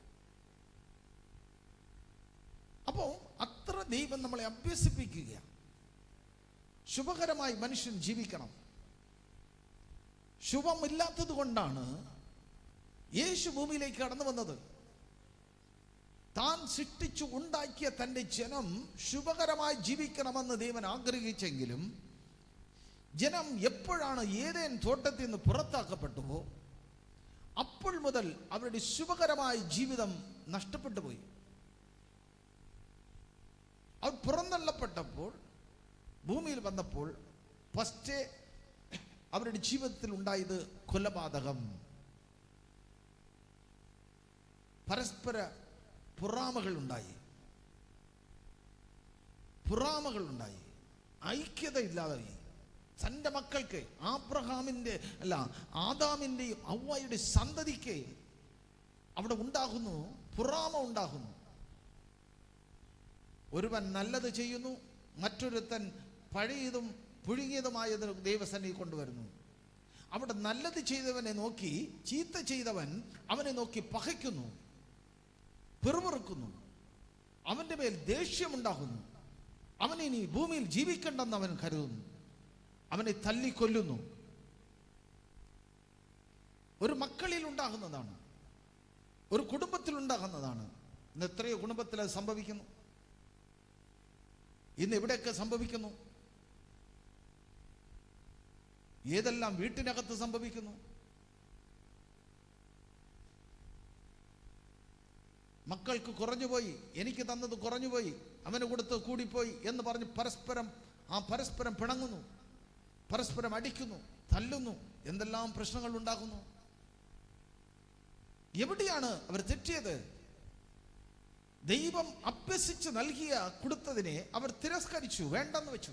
അപ്പോ അത്ര ദൈവം നമ്മളെ അഭ്യസിപ്പിക്കുക ശുഭകരമായി മനുഷ്യൻ ജീവിക്കണം ശുഭമില്ലാത്തത് കൊണ്ടാണ് യേശു ഭൂമിയിലേക്ക് കടന്നു വന്നത് താൻ സൃഷ്ടിച്ചു ഉണ്ടാക്കിയ തൻ്റെ ജനം ശുഭകരമായി ജീവിക്കണമെന്ന് ദൈവൻ ആഗ്രഹിച്ചെങ്കിലും ജനം എപ്പോഴാണ് ഏതേൻ തോട്ടത്തിൽ നിന്ന് പുറത്താക്കപ്പെട്ടുവോ അപ്പോൾ മുതൽ അവരുടെ ശുഭകരമായ ജീവിതം നഷ്ടപ്പെട്ടു പോയി അവർ പുറന്തള്ളപ്പെട്ടപ്പോൾ ഭൂമിയിൽ വന്നപ്പോൾ ഫസ്റ്റ് അവരുടെ ജീവിതത്തിൽ ഉണ്ടായത് കൊലപാതകം പരസ്പര പുറാമകൾ ഉണ്ടായി പുറാമകൾ ഉണ്ടായി ഐക്യത ഇല്ലാതായി തൻ്റെ മക്കൾക്ക് ആബ്രഹാമിൻ്റെ അല്ല ആദാമിൻ്റെയും ഔവയുടെ സന്തതിക്ക് അവിടെ ഉണ്ടാകുന്നു പുറാമ ഉണ്ടാകുന്നു ഒരുവൻ നല്ലത് ചെയ്യുന്നു മറ്റൊരുത്തൻ പഴയതും പുഴുങ്ങിയതുമായത് ദൈവസന്നിധി കൊണ്ടുവരുന്നു അവിടെ നല്ലത് ചെയ്തവനെ നോക്കി ചീത്ത ചെയ്തവൻ അവനെ നോക്കി പകയ്ക്കുന്നു പിറുപിറുക്കുന്നു അവന്റെ മേൽ ദേഷ്യമുണ്ടാകുന്നു അവനെ ഇനി ഭൂമിയിൽ ജീവിക്കണ്ടെന്ന് അവൻ കരുതുന്നു അവനെ തല്ലിക്കൊല്ലുന്നു ഒരു മക്കളിൽ ഉണ്ടാകുന്നതാണ് ഒരു കുടുംബത്തിൽ ഉണ്ടാകുന്നതാണ് ഇന്ന് എത്രയോ കുടുംബത്തിൽ അത് സംഭവിക്കുന്നു ഇന്ന് എവിടെയൊക്കെ സംഭവിക്കുന്നു ഏതെല്ലാം വീട്ടിനകത്ത് സംഭവിക്കുന്നു മക്കൾക്ക് കുറഞ്ഞുപോയി എനിക്ക് തന്നത് കുറഞ്ഞുപോയി അവന് കൊടുത്ത് കൂടിപ്പോയി എന്ന് പറഞ്ഞ് പരസ്പരം ആ പരസ്പരം പിണങ്ങുന്നു പരസ്പരം അടിക്കുന്നു തല്ലുന്നു എന്തെല്ലാം പ്രശ്നങ്ങൾ ഉണ്ടാകുന്നു എവിടെയാണ് അവർ തെറ്റിയത് ദൈവം അഭ്യസിച്ച് നൽകിയ കൊടുത്തതിനെ അവർ തിരസ്കരിച്ചു വേണ്ടെന്ന് വെച്ചു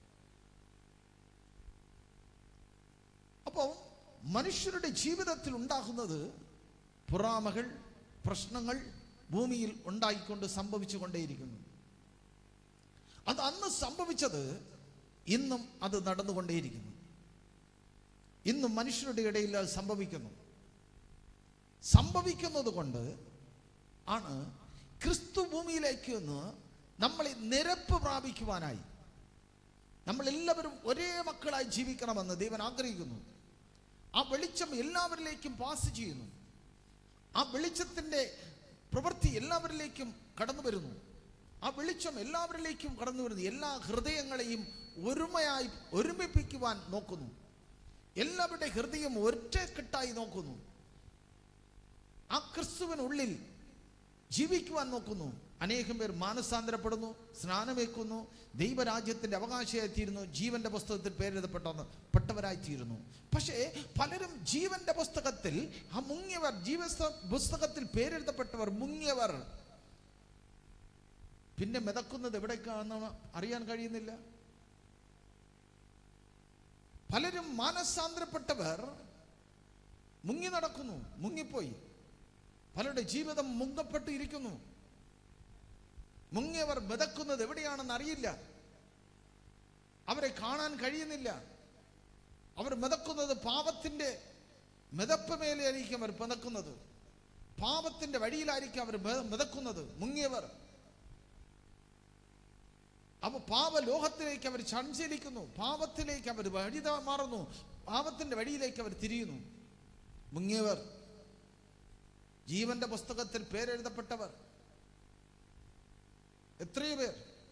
അപ്പോൾ മനുഷ്യരുടെ ജീവിതത്തിൽ ഉണ്ടാകുന്നത് പുറാമകൾ പ്രശ്നങ്ങൾ ഭൂമിയിൽ ഉണ്ടായിക്കൊണ്ട് സംഭവിച്ചു കൊണ്ടേയിരിക്കുന്നു അത് അന്ന് സംഭവിച്ചത് ഇന്നും അത് നടന്നുകൊണ്ടേയിരിക്കുന്നു ഇന്നും മനുഷ്യരുടെ ഇടയിൽ അത് സംഭവിക്കുന്നു സംഭവിക്കുന്നത് കൊണ്ട് ആണ് ക്രിസ്തു ഭൂമിയിലേക്ക് ഒന്ന് നമ്മളെ നിരപ്പ് പ്രാപിക്കുവാനായി നമ്മൾ എല്ലാവരും ഒരേ മക്കളായി ജീവിക്കണമെന്ന് ദൈവൻ ആഗ്രഹിക്കുന്നു ആ വെളിച്ചം എല്ലാവരിലേക്കും പാസ് ചെയ്യുന്നു ആ വെളിച്ചത്തിൻ്റെ പ്രവൃത്തി എല്ലാവരിലേക്കും കടന്നു വരുന്നു ആ വെളിച്ചം എല്ലാവരിലേക്കും കടന്നു വരുന്നു എല്ലാ ഹൃദയങ്ങളെയും ഒരുമയായി ഒരുമിപ്പിക്കുവാൻ നോക്കുന്നു എല്ലാവരുടെ ഹൃദയം ഒറ്റക്കെട്ടായി നോക്കുന്നു ആ ക്രിസ്തുവിനുള്ളിൽ ജീവിക്കുവാൻ നോക്കുന്നു അനേകം പേർ മാനസാന്തരപ്പെടുന്നു സ്നാനമേക്കുന്നു ദൈവരാജ്യത്തിന്റെ അവകാശിയായി തീരുന്നു ജീവന്റെ പുസ്തകത്തിൽ പേരെഴുതപ്പെട്ട പെട്ടവരായി തീരുന്നു പക്ഷേ പലരും ജീവന്റെ പുസ്തകത്തിൽ ആ മുങ്ങിയവർ ജീവ പുസ്തകത്തിൽ പേരെഴുതപ്പെട്ടവർ മുങ്ങിയവർ പിന്നെ മിതക്കുന്നത് എവിടേക്കാണെന്ന് അറിയാൻ കഴിയുന്നില്ല പലരും മാനസാന്തരപ്പെട്ടവർ മുങ്ങി നടക്കുന്നു മുങ്ങിപ്പോയി പലരുടെ ജീവിതം മുങ്ങപ്പെട്ട് ഇരിക്കുന്നു മുങ്ങിയവർ മിതക്കുന്നത് എവിടെയാണെന്ന് അറിയില്ല അവരെ കാണാൻ കഴിയുന്നില്ല അവർ മിതക്കുന്നത് പാപത്തിന്റെ മിതപ്പ് മേലെയായിരിക്കും അവർ മിതക്കുന്നത് പാപത്തിന്റെ വഴിയിലായിരിക്കും അവർ മി- മിതക്കുന്നത് മുങ്ങിയവർ അപ്പൊ പാപലോകത്തിലേക്ക് അവർ സഞ്ചരിക്കുന്നു പാപത്തിലേക്ക് അവർ വഴി ത- മാറുന്നു പാപത്തിന്റെ വഴിയിലേക്ക് അവർ തിരിയുന്നു മുങ്ങിയവർ ജീവന്റെ പുസ്തകത്തിൽ പേരെഴുതപ്പെട്ടവർ എത്രയോ പേർ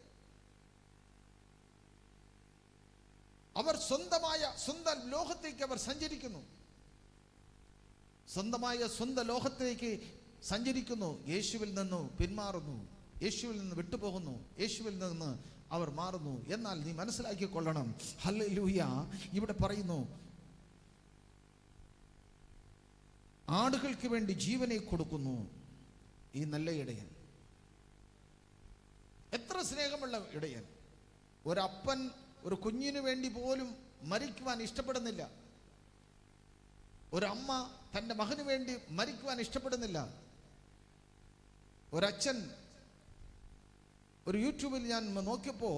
അവർ സ്വന്തമായ സ്വന്തം ലോകത്തേക്ക് അവർ സഞ്ചരിക്കുന്നു സ്വന്തമായ സ്വന്തം ലോകത്തേക്ക് സഞ്ചരിക്കുന്നു യേശുവിൽ നിന്ന് പിന്മാറുന്നു യേശുവിൽ നിന്ന് വിട്ടുപോകുന്നു യേശുവിൽ നിന്ന് അവർ മാറുന്നു എന്നാൽ നീ മനസ്സിലാക്കിക്കൊള്ളണം ഹല്ലേലൂയ ഇവിടെ പറയുന്നു ആടുകൾക്ക് വേണ്ടി ജീവനെ കൊടുക്കുന്നു ഈ നല്ല ഇടയൻ എത്ര സ്നേഹമുള്ള ഇടയൻ ഒരപ്പൻ ഒരു കുഞ്ഞിനു വേണ്ടി പോലും മരിക്കുവാൻ ഇഷ്ടപ്പെടുന്നില്ല ഒരമ്മ തൻ്റെ മകന് വേണ്ടി മരിക്കുവാൻ ഇഷ്ടപ്പെടുന്നില്ല ഒരച്ഛൻ ഒരു യൂട്യൂബിൽ ഞാൻ നോക്കിയപ്പോൾ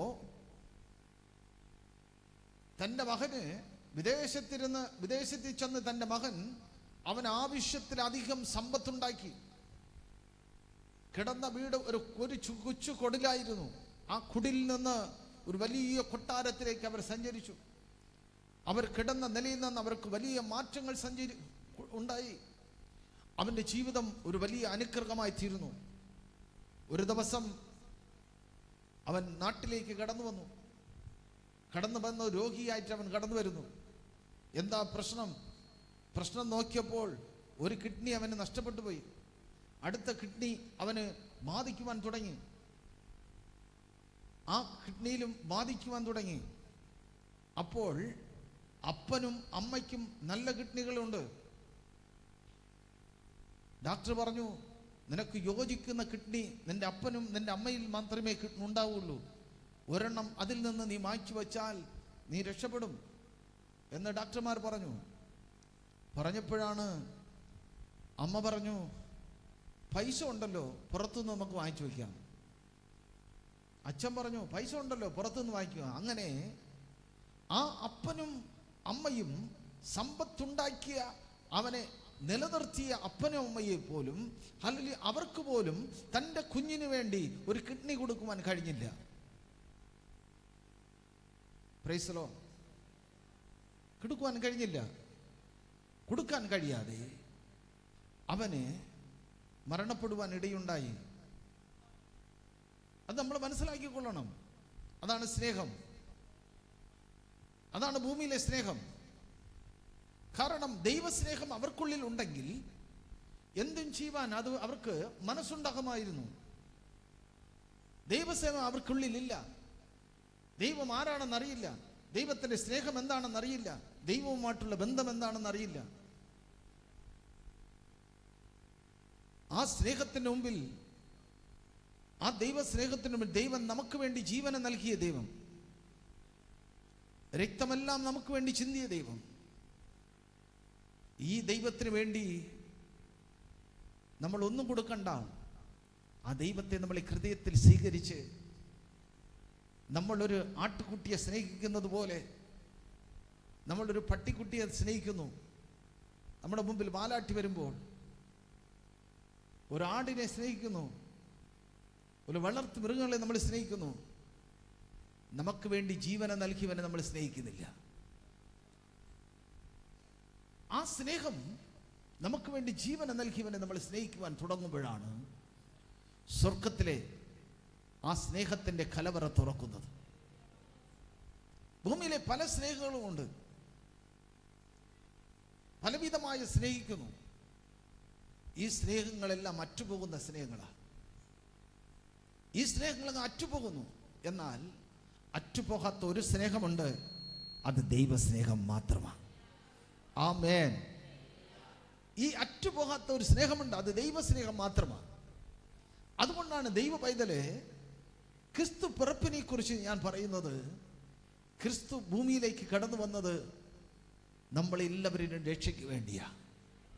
തൻ്റെ മകന് വിദേശത്തിരുന്ന് വിദേശത്തിൽ ചെന്ന് തൻ്റെ മകൻ അവൻ ആവശ്യത്തിലധികം സമ്പത്തുണ്ടാക്കി കിടന്ന വീട് ഒരു ഒരു ചു- കൊച്ചു കൊടിലായിരുന്നു ആ കുടിൽ നിന്ന് ഒരു വലിയ കൊട്ടാരത്തിലേക്ക് അവർ സഞ്ചരിച്ചു അവർ കിടന്ന നിലയിൽ നിന്ന് അവർക്ക് വലിയ മാറ്റങ്ങൾ സഞ്ചരി ഉണ്ടായി അവൻ്റെ ജീവിതം ഒരു വലിയ അനുഗ്രഹമായി തീർന്നു ഒരു ദിവസം അവൻ നാട്ടിലേക്ക് കടന്നു വന്നു കടന്നു വന്ന രോഗിയായിട്ട് അവൻ കടന്നു വരുന്നു എന്താ പ്രശ്നം പ്രശ്നം നോക്കിയപ്പോൾ ഒരു കിഡ്നി അവന് നഷ്ടപ്പെട്ടു പോയി അടുത്ത കിഡ്നി അവന് ബാധിക്കുവാൻ തുടങ്ങി ആ കിഡ്നിയിലും ബാധിക്കുവാൻ തുടങ്ങി അപ്പോൾ അപ്പനും അമ്മയ്ക്കും നല്ല കിഡ്നികളുണ്ട് ഡോക്ടർ പറഞ്ഞു നിനക്ക് യോജിക്കുന്ന കിഡ്നി നിന്റെ അപ്പനും നിന്റെ അമ്മയിൽ മാത്രമേ കിഡ്നി ഉണ്ടാവുള്ളൂ ഒരെണ്ണം അതിൽ നിന്ന് നീ മാറ്റി വച്ചാൽ നീ രക്ഷപ്പെടും എന്ന് ഡോക്ടർമാർ പറഞ്ഞു പറഞ്ഞപ്പോഴാണ് അമ്മ പറഞ്ഞു പൈസ ഉണ്ടല്ലോ പുറത്തുനിന്ന് നമുക്ക് വാങ്ങിച്ചു വയ്ക്കാം അച്ഛൻ പറഞ്ഞു പൈസ ഉണ്ടല്ലോ പുറത്തുനിന്ന് വാങ്ങിക്കുക അങ്ങനെ ആ അപ്പനും അമ്മയും സമ്പത്തുണ്ടാക്കിയ അവനെ നിലനിർത്തിയ അപ്പനും അമ്മയെ പോലും അല്ലെങ്കിൽ അവർക്ക് പോലും തൻ്റെ കുഞ്ഞിന് വേണ്ടി ഒരു കിഡ്നി കൊടുക്കുവാൻ കഴിഞ്ഞില്ല പ്രൈസലോ കൊടുക്കുവാൻ കഴിഞ്ഞില്ല കൊടുക്കാൻ കഴിയാതെ അവന് മരണപ്പെടുവാൻ ഇടയുണ്ടായി അത് നമ്മൾ മനസ്സിലാക്കിക്കൊള്ളണം അതാണ് സ്നേഹം അതാണ് ഭൂമിയിലെ സ്നേഹം കാരണം ദൈവസ്നേഹം അവർക്കുള്ളിൽ ഉണ്ടെങ്കിൽ എന്തും ചെയ്യുവാൻ അത് അവർക്ക് മനസ്സുണ്ടാകുമായിരുന്നു ദൈവസ്നേഹം അവർക്കുള്ളിലില്ല ദൈവം ആരാണെന്ന് അറിയില്ല ദൈവത്തിന്റെ സ്നേഹം എന്താണെന്ന് അറിയില്ല ദൈവവുമായിട്ടുള്ള ബന്ധം എന്താണെന്ന് അറിയില്ല ആ സ്നേഹത്തിന് മുമ്പിൽ ആ ദൈവ സ്നേഹത്തിന് മുമ്പിൽ ദൈവം നമുക്ക് വേണ്ടി ജീവനെ നൽകിയ ദൈവം രക്തമെല്ലാം നമുക്ക് വേണ്ടി ചിന്തിയ ദൈവം ഈ ദൈവത്തിന് വേണ്ടി നമ്മൾ ഒന്നും കൊടുക്കണ്ട ആ ദൈവത്തെ നമ്മൾ ഈ ഹൃദയത്തിൽ സ്വീകരിച്ച് നമ്മളൊരു ആട്ടുകുട്ടിയെ സ്നേഹിക്കുന്നത് പോലെ നമ്മളൊരു പട്ടിക്കുട്ടിയെ സ്നേഹിക്കുന്നു നമ്മുടെ മുമ്പിൽ വാലാട്ടി വരുമ്പോൾ ഒരു ആടിനെ സ്നേഹിക്കുന്നു ഒരു വളർത്തു മൃഗങ്ങളെ നമ്മൾ സ്നേഹിക്കുന്നു നമുക്ക് വേണ്ടി ജീവനെ നൽകിയവനെ നമ്മൾ സ്നേഹിക്കുന്നില്ല ആ സ്നേഹം നമുക്ക് വേണ്ടി ജീവനെ നൽകിയവനെ നമ്മൾ സ്നേഹിക്കുവാൻ തുടങ്ങുമ്പോഴാണ് സ്വർഗത്തിലെ ആ സ്നേഹത്തിന്റെ കലവറ തുറക്കുന്നത് ഭൂമിയിലെ പല സ്നേഹങ്ങളും ഉണ്ട് പലവിധമായി സ്നേഹിക്കുന്നു ഈ സ്നേഹങ്ങളെല്ലാം അറ്റുപോകുന്ന സ്നേഹങ്ങളാണ് ഈ സ്നേഹങ്ങൾ അറ്റുപോകുന്നു എന്നാൽ അറ്റുപോകാത്ത ഒരു സ്നേഹമുണ്ട് അത് ദൈവസ്നേഹം മാത്രമാണ് ആ മേൻ ഈ അറ്റുപോകാത്ത ഒരു സ്നേഹമുണ്ട് അത് ദൈവസ്നേഹം മാത്രമാണ് അതുകൊണ്ടാണ് ദൈവ പൈതലെ ക്രിസ്തു പിറപ്പിനെ കുറിച്ച് ഞാൻ പറയുന്നത് ക്രിസ്തു ഭൂമിയിലേക്ക് കടന്നു വന്നത് നമ്മളെല്ലാവരും രക്ഷയ്ക്ക് വേണ്ടിയാ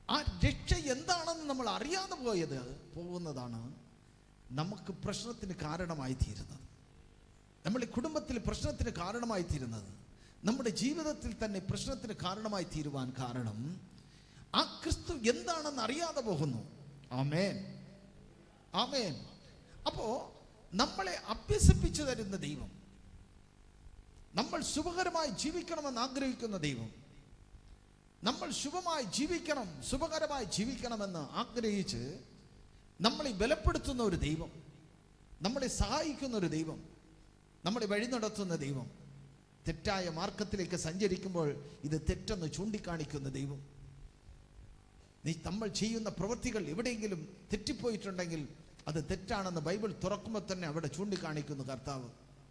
ആ രക്ഷ എന്താണെന്ന് നമ്മൾ അറിയാതെ പോയത് പോകുന്നതാണ് നമുക്ക് പ്രശ്നത്തിന് കാരണമായി തീരുന്നത് നമ്മുടെ കുടുംബത്തിൽ പ്രശ്നത്തിന് കാരണമായി തീരുന്നത് നമ്മുടെ ജീവിതത്തിൽ തന്നെ പ്രശ്നത്തിന് കാരണമായി തീരുവാൻ കാരണം ആ ക്രിസ്തു എന്താണെന്ന് അറിയാതെ പോകുന്നു ആമേൻ ആമേൻ അപ്പോ നമ്മളെ അഭ്യസിപ്പിച്ചു തരുന്ന ദൈവം നമ്മൾ ശുഭകരമായി ജീവിക്കണമെന്ന് ആഗ്രഹിക്കുന്ന ദൈവം നമ്മൾ ശുഭമായി ജീവിക്കണം ശുഭകരമായി ജീവിക്കണമെന്ന് ആഗ്രഹിച്ച് നമ്മളെ ബലപ്പെടുത്തുന്ന ഒരു ദൈവം നമ്മളെ സഹായിക്കുന്ന ഒരു ദൈവം നമ്മളെ വഴി നടത്തുന്ന ദൈവം തെറ്റായ മാർഗത്തിലേക്ക് സഞ്ചരിക്കുമ്പോൾ ഇത് തെറ്റെന്ന് ചൂണ്ടിക്കാണിക്കുന്ന ദൈവം നീ നമ്മൾ ചെയ്യുന്ന പ്രവൃത്തികൾ എവിടെയെങ്കിലും തെറ്റിപ്പോയിട്ടുണ്ടെങ്കിൽ അത് തെറ്റാണെന്ന് ബൈബിൾ തുറക്കുമ്പോൾ തന്നെ അവിടെ ചൂണ്ടിക്കാണിക്കുന്നു കർത്താവ്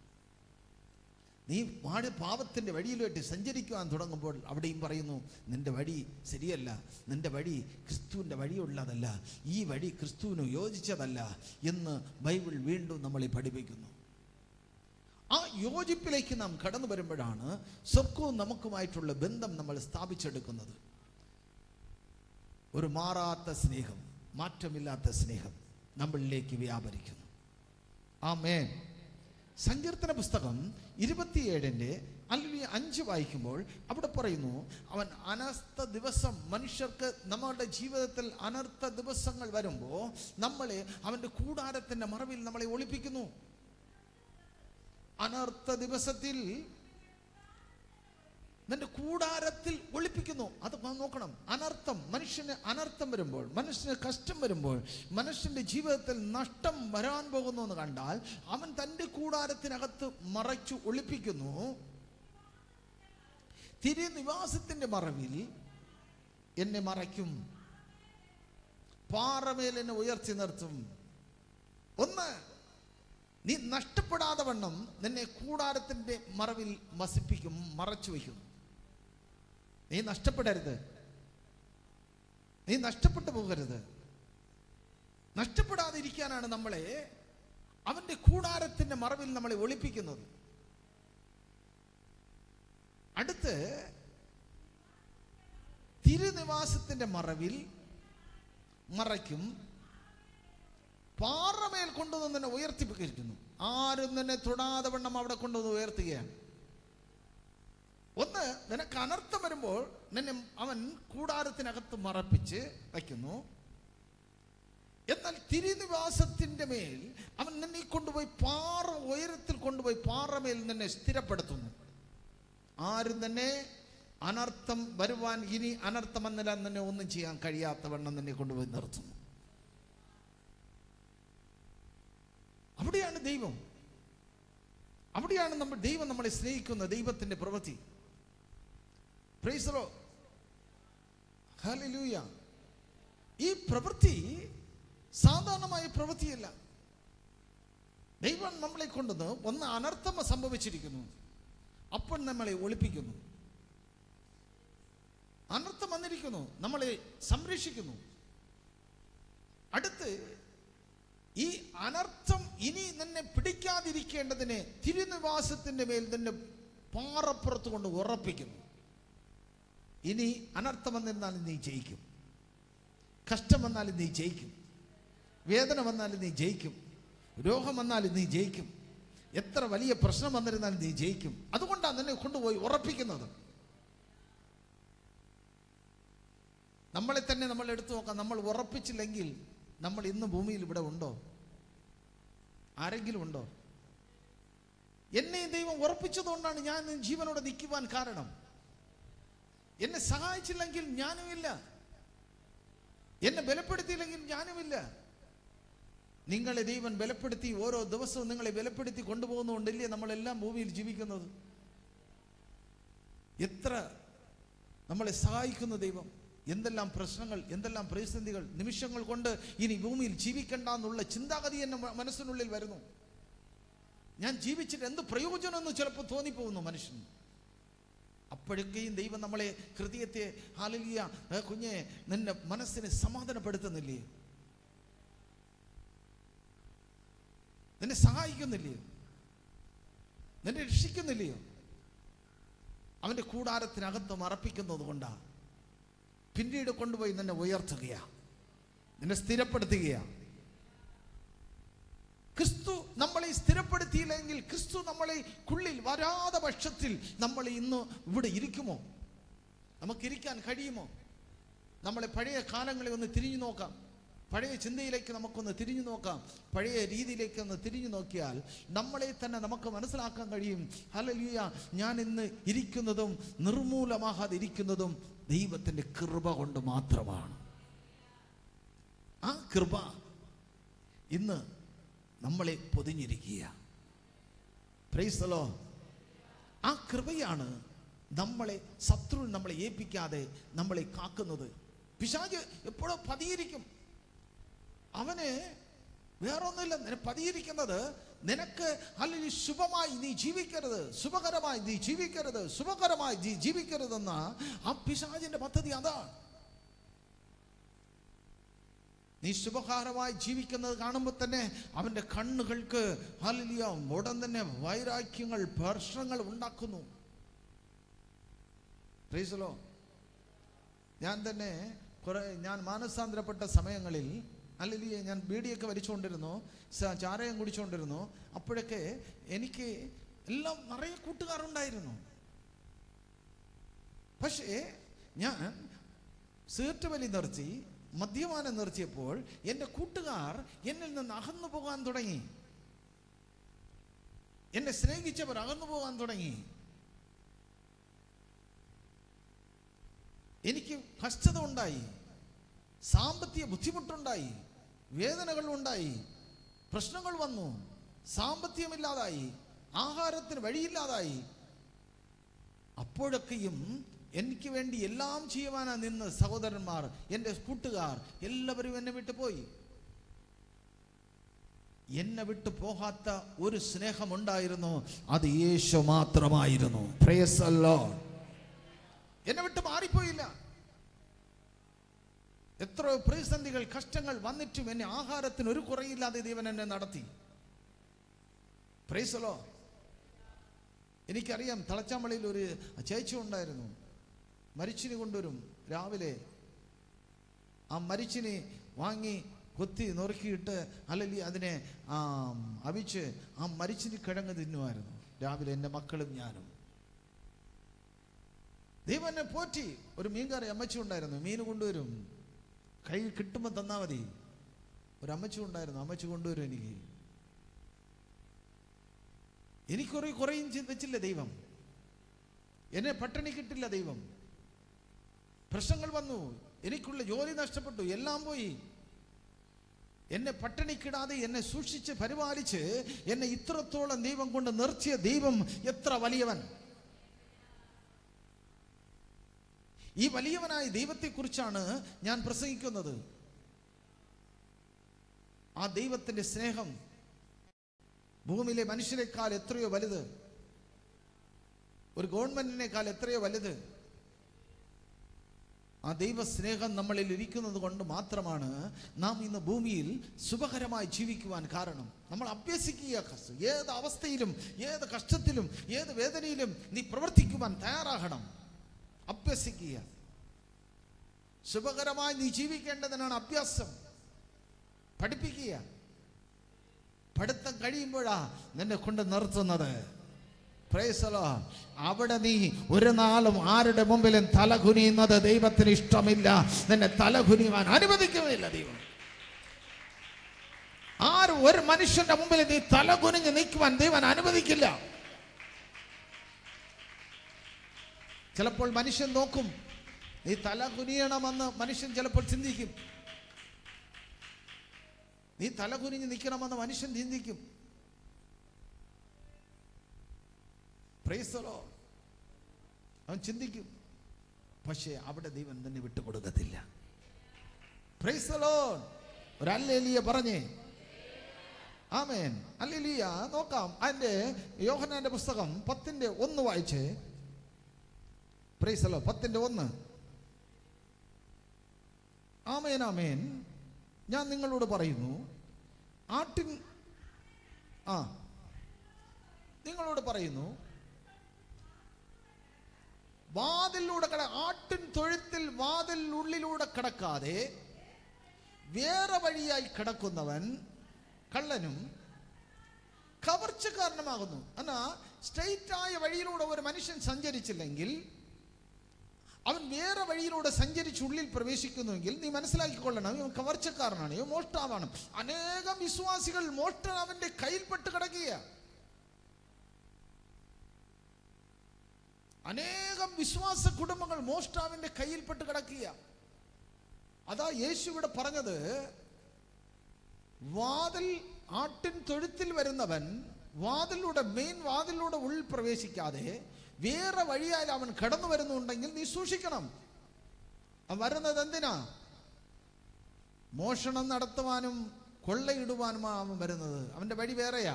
നീ വാട് പാപത്തിൻ്റെ വഴിയിലോട്ട് സഞ്ചരിക്കുവാൻ തുടങ്ങുമ്പോൾ അവിടെയും പറയുന്നു നിന്റെ വഴി ശരിയല്ല നിന്റെ വഴി ക്രിസ്തുവിൻ്റെ വഴിയുള്ളതല്ല ഈ വഴി ക്രിസ്തുവിന് യോജിച്ചതല്ല എന്ന് ബൈബിൾ വീണ്ടും നമ്മളെ പഠിപ്പിക്കുന്നു ആ യോജിപ്പിലേക്ക് നാം കടന്നു വരുമ്പോഴാണ് സ്വർഗവും നമുക്കുമായിട്ടുള്ള ബന്ധം നമ്മൾ സ്ഥാപിച്ചെടുക്കുന്നത് ഒരു മാറാത്ത സ്നേഹം മാറ്റമില്ലാത്ത സ്നേഹം നമ്മളിലേക്ക് വ്യാപരിക്കുന്നു ആമേൻ സങ്കീർത്തന പുസ്തകം ഇരുപത്തിയേഴിൻ്റെ അല്ലെങ്കിൽ അഞ്ച് വായിക്കുമ്പോൾ അവിടെ പറയുന്നു അവൻ അനർത്ഥ ദിവസം മനുഷ്യർക്ക് നമ്മളുടെ ജീവിതത്തിൽ അനർത്ഥ ദിവസങ്ങൾ വരുമ്പോൾ നമ്മളെ അവൻ്റെ കൂടാരത്തിൻ്റെ മറവിൽ നമ്മളെ ഒളിപ്പിക്കുന്നു അനർത്ഥ ദിവസത്തിൽ നിന്റെ കൂടാരത്തിൽ ഒളിപ്പിക്കുന്നു അത് നാം നോക്കണം അനർത്ഥം മനുഷ്യന് അനർത്ഥം വരുമ്പോൾ മനുഷ്യന് കഷ്ടം വരുമ്പോൾ മനുഷ്യന്റെ ജീവിതത്തിൽ നഷ്ടം വരാൻ പോകുന്നു എന്ന് കണ്ടാൽ അവൻ തൻ്റെ കൂടാരത്തിനകത്ത് മറച്ചു ഒളിപ്പിക്കുന്നു തിരുനിവാസത്തിന്റെ മറവിൽ എന്നെ മറയ്ക്കും പാറമേൽ എന്നെ ഉയർത്തി നിർത്തും ഒന്ന് നീ നഷ്ടപ്പെടാതെ വണ്ണം നിന്നെ കൂടാരത്തിന്റെ മറവിൽ വസിപ്പിക്കും മറച്ചു വയ്ക്കും നീ നഷ്ടപ്പെടരുത് നീ നഷ്ടപ്പെട്ടു പോകരുത് നഷ്ടപ്പെടാതെ ഇരിക്കാനാണ് നമ്മളെ അവന്റെ കൂടാരത്തിന്റെ മറവിൽ നമ്മളെ ഒളിപ്പിക്കുന്നത് അടുത്ത് തിരുനിവാസത്തിന്റെ മറവിൽ മറയ്ക്കും പാറമേൽ കൊണ്ടുവന്ന് നിന്നെ ഉയർത്തിപ്പിക്കുന്നു ആരും നിന്നെ തൊടാതെ വണ്ണം അവിടെ കൊണ്ടുവന്ന് ഉയർത്തുകയാണ് ഒന്ന് നിനക്ക് അനർത്ഥം വരുമ്പോൾ നിന്നെ അവൻ കൂടാരത്തിനകത്ത് മറപ്പിച്ച് വയ്ക്കുന്നു എന്നാൽ തിരുനിവാസത്തിന്റെ മേൽ അവൻ നിന്നെ കൊണ്ടുപോയി പാറ ഉയരത്തിൽ കൊണ്ടുപോയി പാറമേൽ നിന്നെ സ്ഥിരപ്പെടുത്തുന്നു ആരും തന്നെ അനർത്ഥം വരുവാൻ ഇനി അനർത്ഥം വന്നില്ല നിന്നെ ഒന്നും ചെയ്യാൻ കഴിയാത്തവണ്ണം നിന്നെ കൊണ്ടുപോയി നിർത്തുന്നു അവിടെയാണ് ദൈവം അവിടെയാണ് നമ്മൾ ദൈവം നമ്മളെ സ്നേഹിക്കുന്ന ദൈവത്തിന്റെ പ്രവൃത്തി പ്രൈസറോ ഹല്ലേലൂയ ഈ പ്രവൃത്തി സാധാരണമായ പ്രവൃത്തിയല്ല ദൈവം നമ്മളെ കൊണ്ടുവന്ന് ഒന്ന് അനർത്ഥം സംഭവിച്ചിരിക്കുന്നു അപ്പോൾ നമ്മളെ ഒളിപ്പിക്കുന്നു അനർത്ഥം വന്നിരിക്കുന്നു നമ്മളെ സംരക്ഷിക്കുന്നു അടുത്ത് ഈ അനർത്ഥം ഇനി നിന്നെ പിടിക്കാതിരിക്കേണ്ടതിന് തിരുനിവാസത്തിന്റെ മേൽ നിന്നെ പാറപ്പുറത്ത് കൊണ്ട് ഉറപ്പിക്കുന്നു ഇനി അനർത്ഥം വന്നിരുന്നാലും നീ ജയിക്കും കഷ്ടം വന്നാലും നീ ജയിക്കും വേദന വന്നാലും നീ ജയിക്കും രോഗം വന്നാലും നീ ജയിക്കും എത്ര വലിയ പ്രശ്നം വന്നിരുന്നാലും നീ ജയിക്കും അതുകൊണ്ടാണ് നിന്നെ കൊണ്ടുപോയി ഉറപ്പിക്കുന്നത് നമ്മളെ തന്നെ നമ്മൾ എടുത്തു നോക്കാം നമ്മൾ ഉറപ്പിച്ചില്ലെങ്കിൽ നമ്മൾ ഇന്ന് ഭൂമിയിൽ ഇവിടെ ഉണ്ടോ ആരെങ്കിലും ഉണ്ടോ എന്നെ ദൈവം ഉറപ്പിച്ചതുകൊണ്ടാണ് ഞാൻ ഇന്ന് ജീവനോടെ നിൽക്കുവാൻ കാരണം എന്നെ സഹായിച്ചില്ലെങ്കിൽ ഞാനുമില്ല എന്നെ ബലപ്പെടുത്തിയില്ലെങ്കിൽ ഞാനുമില്ല നിങ്ങളെ ദൈവം ബലപ്പെടുത്തി ഓരോ ദിവസവും നിങ്ങളെ ബലപ്പെടുത്തി കൊണ്ടുപോകുന്നതുകൊണ്ടല്ലേ നമ്മളെല്ലാം ഭൂമിയിൽ ജീവിക്കുന്നത് എത്ര നമ്മളെ സഹായിക്കുന്ന ദൈവം എന്തെല്ലാം പ്രശ്നങ്ങൾ എന്തെല്ലാം പ്രതിസന്ധികൾ നിമിഷങ്ങൾ കൊണ്ട് ഇനി ഭൂമിയിൽ ജീവിക്കണ്ട എന്നുള്ള ചിന്താഗതി എന്നെ മ- മനസ്സിനുള്ളിൽ വരുന്നു ഞാൻ ജീവിച്ചിട്ട് എന്ത് പ്രയോജനം എന്ന് ചിലപ്പോൾ തോന്നിപ്പോകുന്നു മനുഷ്യന് അപ്പോഴൊക്കെയും ദൈവം നമ്മളെ ഹൃദയത്തെ ഹാലലിയ കുഞ്ഞെ നിന്റെ മനസ്സിനെ സമാധാനപ്പെടുത്തുന്നില്ലേ നിന്നെ സഹായിക്കുന്നില്ലയോ നിന്നെ രക്ഷിക്കുന്നില്ലയോ അവന്റെ കൂടാരത്തിനകത്ത് മറപ്പിക്കുന്നത് കൊണ്ടാ പിന്നീട് കൊണ്ടുപോയി നിന്നെ ഉയർത്തുകയാ നിന്നെ സ്ഥിരപ്പെടുത്തുകയാ ക്രിസ്തു നമ്മളെ സ്ഥിരപ്പെടുത്തിയില്ലെങ്കിൽ ക്രിസ്തു നമ്മളെ കുള്ളിൽ വരാതെ പക്ഷത്തിൽ നമ്മൾ ഇന്ന് ഇവിടെ ഇരിക്കുമോ നമുക്കിരിക്കാൻ കഴിയുമോ നമ്മളെ പഴയ കാലങ്ങളെ ഒന്ന് തിരിഞ്ഞു നോക്കാം പഴയ ചിന്തയിലേക്ക് നമുക്കൊന്ന് തിരിഞ്ഞു നോക്കാം പഴയ രീതിയിലേക്ക് ഒന്ന് തിരിഞ്ഞു നോക്കിയാൽ നമ്മളെ തന്നെ നമുക്ക് മനസ്സിലാക്കാൻ കഴിയും ഹലലിയ ഞാൻ ഇന്ന് ഇരിക്കുന്നതും നിർമൂലമാകാതെ ഇരിക്കുന്നതും ദൈവത്തിൻ്റെ കൃപ കൊണ്ട് മാത്രമാണ് ആ കൃപ ഇന്ന് നമ്മളെ പൊതിഞ്ഞിരിക്കുക പ്രൈസലോ ആ കൃപയാണ് നമ്മളെ ശത്രു നമ്മളെ ഏൽപ്പിക്കാതെ നമ്മളെ കാക്കുന്നത് പിശാജ് എപ്പോഴും പതിയിരിക്കും അവന് വേറൊന്നുമില്ല നിന- പതിയിരിക്കുന്നത് നിനക്ക് അല്ലെങ്കിൽ ശുഭമായി നീ ജീവിക്കരുത് ശുഭകരമായി നീ ജീവിക്കരുത് ശുഭകരമായി നീ ജീവിക്കരുതെന്ന ആ പിശാജിന്റെ പദ്ധതി അതാണ് നീ ശുഭകാരമായി ജീവിക്കുന്നത് കാണുമ്പോൾ തന്നെ അവൻ്റെ കണ്ണുകൾക്ക് ഹലിയ ഉടൻ തന്നെ വൈരാഗ്യങ്ങൾ പ്രശ്നങ്ങൾ ഉണ്ടാക്കുന്നു പ്രീസലോ ഞാൻ തന്നെ കുറെ ഞാൻ മാനസാന്തരപ്പെട്ട സമയങ്ങളിൽ അല്ലെങ്കിൽ ഞാൻ ബീഡിയൊക്കെ വലിച്ചുകൊണ്ടിരുന്നു സ- ചാരയം കുടിച്ചുകൊണ്ടിരുന്നു അപ്പോഴൊക്കെ എനിക്ക് എല്ലാം നിറയെ കൂട്ടുകാരുണ്ടായിരുന്നു പക്ഷേ ഞാൻ സീർട്ട് വലി നിർത്തി മദ്യപാനം നിർത്തിയപ്പോൾ എൻ്റെ കൂട്ടുകാർ എന്നിൽ നിന്ന് അകന്നു പോകാൻ തുടങ്ങി എന്നെ സ്നേഹിച്ചവർ അകന്നു പോകാൻ തുടങ്ങി എനിക്ക് കഷ്ടത ഉണ്ടായി സാമ്പത്തിക ബുദ്ധിമുട്ടുണ്ടായി വേദനകൾ ഉണ്ടായി പ്രശ്നങ്ങൾ വന്നു സാമ്പത്തികമില്ലാതായി ആഹാരത്തിന് വഴിയില്ലാതായി അപ്പോഴൊക്കെയും എനിക്ക് വേണ്ടി എല്ലാം ചെയ്യുവാനാ നിന്ന് സഹോദരന്മാർ എൻ്റെ കൂട്ടുകാർ എല്ലാവരും എന്നെ വിട്ടു പോയി എന്നെ വിട്ടു പോകാത്ത ഒരു സ്നേഹമുണ്ടായിരുന്നു അത് യേശു മാത്രമായിരുന്നു Praise the Lord. എന്നെ വിട്ട് മാറിപ്പോയില്ല എത്രയോ പ്രതിസന്ധികൾ കഷ്ടങ്ങൾ വന്നിട്ടും എന്നെ ആഹാരത്തിന് ഒരു കുറയില്ലാതെ ദൈവൻ എന്നെ നടത്തി പ്രൈസലോ എനിക്കറിയാം തളച്ചാമ്പള്ളിയിൽ ഒരു ചേച്ചി ഉണ്ടായിരുന്നു മരിച്ചിനി കൊണ്ടുവരും രാവിലെ ആ മരിച്ചിനി വാങ്ങി കൊത്തി നുറുക്കിയിട്ട് അല്ലെങ്കിൽ അതിനെ ആ, അവിച്ച് ആ മരിച്ചിനി കിഴങ്ങ് തിന്നുമായിരുന്നു രാവിലെ എൻ്റെ മക്കളും ഞാനും ദൈവം എന്നെ പോറ്റി ഒരു മീൻകാരി അമ്മച്ചി ഉണ്ടായിരുന്നു മീൻ കൊണ്ടുവരും കൈ കിട്ടുമ്പോൾ തന്നാ മതി ഒരു അമ്മച്ചി ഉണ്ടായിരുന്നു അമ്മച്ചി കൊണ്ടുവരും എനിക്ക് എനിക്കൊരു കുറയും ചിന്തിച്ചില്ല ദൈവം എന്നെ പട്ടിണി കിട്ടില്ല ദൈവം പ്രശ്നങ്ങൾ വന്നു എനിക്കുള്ള ജോലി നഷ്ടപ്പെട്ടു എല്ലാം പോയി എന്നെ പട്ടിണിക്കിടാതെ എന്നെ സൂക്ഷിച്ച് പരിപാലിച്ച് എന്നെ ഇത്രത്തോളം ദൈവം കൊണ്ട് നിർത്തിയ ദൈവം എത്ര വലിയവൻ ഈ വലിയവനായ ദൈവത്തെക്കുറിച്ചാണ് ഞാൻ പ്രസംഗിക്കുന്നത് ആ ദൈവത്തിന്റെ സ്നേഹം ഭൂമിയിലെ മനുഷ്യരെക്കാൾ എത്രയോ വലുത് ഒരു ഗവൺമെന്റിനേക്കാൾ എത്രയോ വലുത് ആ ദൈവ സ്നേഹം നമ്മളിൽ ഇരിക്കുന്നത് കൊണ്ട് മാത്രമാണ് നാം ഇന്ന് ഭൂമിയിൽ സുഖകരമായി ജീവിക്കുവാൻ കാരണം നമ്മൾ അഭ്യസിക്കുക കസ്- ഏത് അവസ്ഥയിലും ഏത് കഷ്ടത്തിലും ഏത് വേദനയിലും നീ പ്രവർത്തിക്കുവാൻ തയ്യാറാകണം അഭ്യസിക്കുക ശുഭകരമായി നീ ജീവിക്കേണ്ടതിനാണ് അഭ്യാസം പഠിപ്പിക്കുക പഠിത്തം കഴിയുമ്പോഴാ നിന്നെ കൊണ്ട് നിർത്തുന്നത് Praise the Lord. അവിടെ നീ ഒരു നാളും ആരുടെ മുമ്പിലും തലകുനിയുന്നത് ദൈവത്തിന് ഇഷ്ടമില്ല നിന്നെ തലകുനിയുവാൻ അനുവദിക്കുന്നില്ല ദൈവം ആരും ഒരു മനുഷ്യന്റെ മുമ്പിൽ നീ തലകുനിഞ്ഞ് നിൽക്കുവാൻ ദൈവൻ അനുവദിക്കില്ല ചിലപ്പോൾ മനുഷ്യൻ നോക്കും നീ തല കുനിയണമെന്ന് മനുഷ്യൻ ചിലപ്പോൾ ചിന്തിക്കും നീ തല കുനിഞ്ഞ് നിൽക്കണമെന്ന് മനുഷ്യൻ ചിന്തിക്കും Praise the Lord. അവൻ ചിന്തിക്കും പക്ഷേ അവിടെ ദൈവം തന്നെ വിട്ടുകൊടുക്കത്തില്ല Praise the Lord. ഒരു അല്ലേലിയ പറഞ്ഞേ ആമേൻ അല്ലേലിയ നോക്കാം അതിന്റെ യോഹനാന്റെ പുസ്തകം പത്തിന്റെ ഒന്ന് വായിച്ചേ പ്രൈസലോ പത്തിന്റെ ഒന്ന് ആമേൻ ആമേൻ ഞാൻ നിങ്ങളോട് പറയുന്നു ആട്ടിൻ ആ നിങ്ങളോട് പറയുന്നു വാതിലൂടെ കട ആട്ടിൻ തൊഴുത്തിൽ വാതിൽ ഉള്ളിലൂടെ കടക്കാതെ വേറെ വഴിയായി കിടക്കുന്നവൻ കള്ളനും കവർച്ച കാരണമാകുന്നു എന്നാ സ്ട്രെയിറ്റ് ആയ വഴിയിലൂടെ ഒരു മനുഷ്യൻ സഞ്ചരിച്ചില്ലെങ്കിൽ അവൻ വേറെ വഴിയിലൂടെ സഞ്ചരിച്ച് ഉള്ളിൽ പ്രവേശിക്കുന്നുവെങ്കിൽ നീ മനസ്സിലാക്കിക്കൊള്ളണം ഇവൻ കവർച്ചക്കാരനാണ് ഇവൻ മോഷ്ടാവാണ് അനേകം വിശ്വാസികൾ മോഷ്ടം അവന്റെ കയ്യിൽപ്പെട്ട് കിടക്കുക അനേകം വിശ്വാസ കുടുംബങ്ങൾ മോഷ്ടാവിന്റെ കയ്യിൽപ്പെട്ട് കിടക്കുക അതാ യേശു ഇവിടെ പറഞ്ഞത് വാതിൽ ആട്ടിൻ തൊഴുത്തിൽ വരുന്നവൻ വാതിലൂടെ മെയിൻ വാതിലൂടെ ഉള്ളിൽ പ്രവേശിക്കാതെ വേറെ വഴിയാൽ അവൻ കടന്നു വരുന്നുണ്ടെങ്കിൽ നീ സൂക്ഷിക്കണം അവൻ വരുന്നത് എന്തിനാ മോഷണം നടത്തുവാനും കൊള്ളയിടുവാനുമാണ് അവൻ വരുന്നത് അവന്റെ വഴി വേറെയാ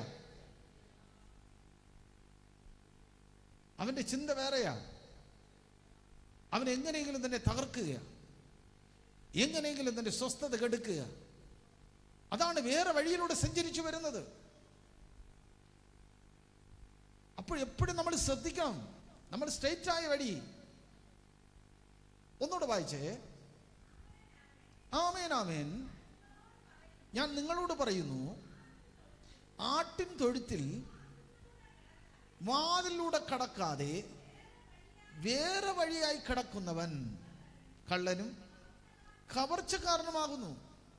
അവന്റെ ചിന്ത വേറെയാ അവൻ എങ്ങനെയെങ്കിലും തന്നെ തകർക്കുക എങ്ങനെയെങ്കിലും തന്റെ സ്വസ്ഥത കെടുക്കുക അതാണ് വേറെ വഴിയിലൂടെ സഞ്ചരിച്ചു വരുന്നത് അപ്പോൾ എപ്പോഴും നമ്മൾ ശ്രദ്ധിക്കണം നമ്മൾ സ്ട്രെയിറ്റ് ആയ വഴി ഒന്നുകൂടെ വായിച്ചേ ആമേൻ ആമേൻ ഞാൻ നിങ്ങളോട് പറയുന്നു ആട്ടിൻ തൊഴുത്തിൽ വാതിലൂടെ കടക്കാതെ വേറെ വഴിയായി കിടക്കുന്നവൻ കള്ളനും കവർച്ച കാരണമാകുന്നു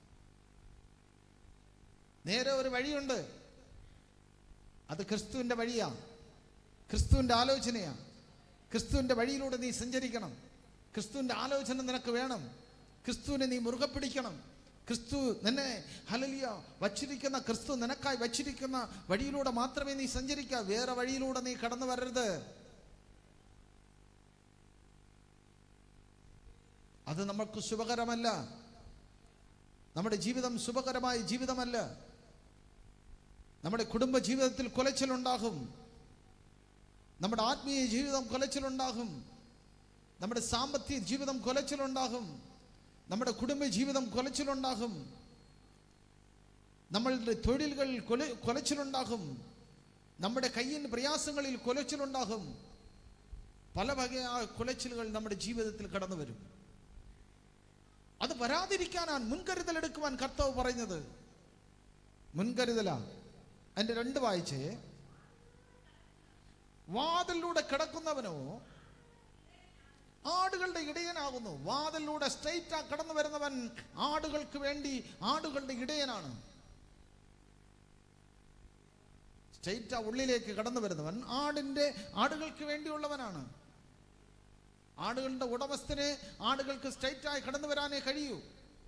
നേരെ ഒരു വഴിയുണ്ട് അത് ക്രിസ്തുവിന്റെ വഴിയാ ക്രിസ്തുവിന്റെ ആലോചനയാ ക്രിസ്തുവിന്റെ വഴിയിലൂടെ നീ സഞ്ചരിക്കണം ക്രിസ്തുവിന്റെ ആലോചന നിനക്ക് വേണം ക്രിസ്തുവിനെ നീ മുറുകെ പിടിക്കണം ക്രിസ്തു നിന്നെ ഹലലിയ വച്ചിരിക്കുന്ന ക്രിസ്തു നിനക്കായി വച്ചിരിക്കുന്ന വഴിയിലൂടെ മാത്രമേ നീ സഞ്ചരിക്കുക വേറെ വഴിയിലൂടെ നീ കടന്നു വരരുത് അത് നമുക്ക് ശുഭകരമല്ല നമ്മുടെ ജീവിതം ശുഭകരമായ ജീവിതമല്ല നമ്മുടെ കുടുംബ ജീവിതത്തിൽ കുലച്ചിലുണ്ടാകും നമ്മുടെ ആത്മീയ ജീവിതം കുലച്ചിലുണ്ടാകും നമ്മുടെ സാമ്പത്തിക ജീവിതം കുലച്ചിലുണ്ടാകും നമ്മുടെ കുടുംബ ജീവിതം കുലച്ചിലുണ്ടാകും നമ്മളുടെ തൊഴിലുകൾ കൊല കുലച്ചിലുണ്ടാകും നമ്മുടെ കയ്യിന് പ്രയാസങ്ങളിൽ കുലച്ചിലുണ്ടാകും പല വകയായ കുലച്ചിലുകൾ നമ്മുടെ ജീവിതത്തിൽ കടന്നു വരും അത് വരാതിരിക്കാനാണ് മുൻകരുതൽ എടുക്കുവാൻ കർത്താവ് പറയുന്നത് മുൻകരുതലാ അതിന്റെ രണ്ട് വായിച്ചേ വാതിലൂടെ കിടക്കുന്നവനോ ആടുകളുടെ ഇടയനാകുന്നു വാതിലൂടെ സ്ട്രെയിറ്റ് ആ കടന്നു വരുന്നവൻ ആടുകൾക്ക് വേണ്ടി ആടുകളുടെ ഇടയനാണ് സ്ട്രെയിറ്റ് ആ ഉള്ളിലേക്ക് കടന്നു വരുന്നവൻ ആടിന്റെ ആടുകൾക്ക് വേണ്ടിയുള്ളവനാണ് ആടുകളുടെ ഉടമസ്ഥന് ആടുകൾക്ക് സ്ട്രെയിറ്റ് ആയി കടന്നു വരാനേ കഴിയൂ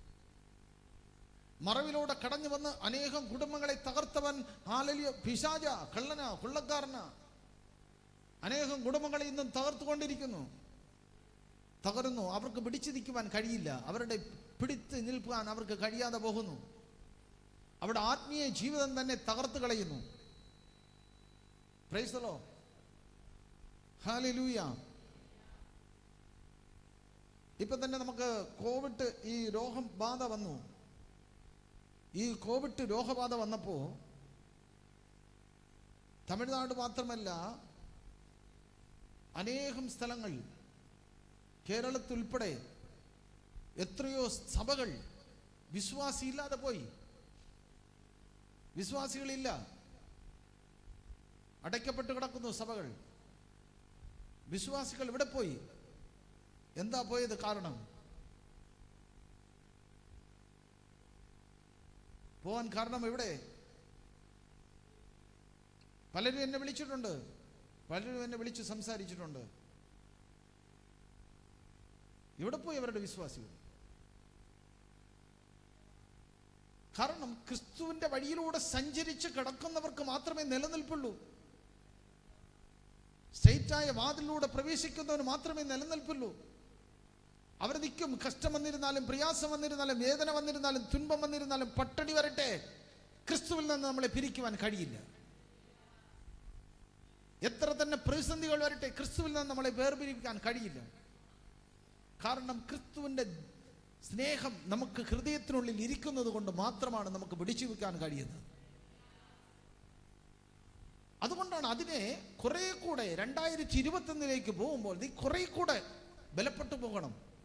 മറവിലൂടെ കടഞ്ഞു വന്ന് അനേകം കുടുംബങ്ങളെ തകർത്തവൻ ആലലിയ പിശാജ കള്ളന കൊള്ളക്കാരന അനേകം കുടുംബങ്ങളെ ഇന്നും തകർത്തുകൊണ്ടിരിക്കുന്നു തകരുന്നു അവർക്ക് പിടിച്ചു നിൽക്കുവാൻ കഴിയില്ല അവരുടെ പിടിച്ച് നിൽക്കുവാൻ അവർക്ക് കഴിയാതെ പോകുന്നു അവിടെ ആത്മീയ ജീവിതം തന്നെ തകർത്ത് കളയുന്നു പ്രൈസലോ ഹാലിലൂയ ഇപ്പൊ തന്നെ നമുക്ക് കോവിഡ് ഈ രോഗബാധ വന്നു ഈ കോവിഡ് രോഗബാധ വന്നപ്പോ തമിഴ്നാട് മാത്രമല്ല അനേകം സ്ഥലങ്ങൾ കേരളത്തിലുൾപ്പെടെ എത്രയോ സഭകൾ വിശ്വാസിയില്ലാതെ പോയി വിശ്വാസികളില്ല അടയ്ക്കപ്പെട്ട് കിടക്കുന്നു സഭകൾ വിശ്വാസികൾ ഇവിടെ പോയി എന്താ പോയത് കാരണം പോവാൻ കാരണം എവിടെ പലരും എന്നെ വിളിച്ചിട്ടുണ്ട് പലരും എന്നെ വിളിച്ച് സംസാരിച്ചിട്ടുണ്ട് ഇവിടെ പോയി അവരുടെ വിശ്വാസികൾ കാരണം ക്രിസ്തുവിന്റെ വഴിയിലൂടെ സഞ്ചരിച്ച് കിടക്കുന്നവർക്ക് മാത്രമേ നിലനിൽപ്പുള്ളൂ സ്ട്രെയിറ്റായ വാതിലൂടെ പ്രവേശിക്കുന്നവന് മാത്രമേ നിലനിൽപ്പുള്ളൂ അവർ നിൽക്കും കഷ്ടം വന്നിരുന്നാലും പ്രയാസം വന്നിരുന്നാലും വേദന വന്നിരുന്നാലും തുன்பം വന്നിരുന്നാലും പട്ടണി വരട്ടെ ക്രിസ്തുവിൽ നിന്ന് നമ്മളെ പിരിക്കുവാൻ കഴിയില്ല എത്ര തന്നെ പ്രതിസന്ധികൾ വരട്ടെ ക്രിസ്തുവിൽ നിന്ന് നമ്മളെ വേർപിരിക്കാൻ കഴിയില്ല കാരണം ക്രിസ്തുവിന്റെ സ്നേഹം നമുക്ക് ഹൃദയത്തിനുള്ളിൽ ഇരിക്കുന്നത് കൊണ്ട് മാത്രമാണ് നമുക്ക് പിടിച്ചു വെക്കാൻ കഴിയുന്നത് അതുകൊണ്ടാണ് അതിനെ കുറെ കൂടെ രണ്ടായിരത്തി ഇരുപത്തൊന്നിലേക്ക് പോകുമ്പോൾ നീ കുറെ കൂടെ ബലപ്പെട്ടു പോകണം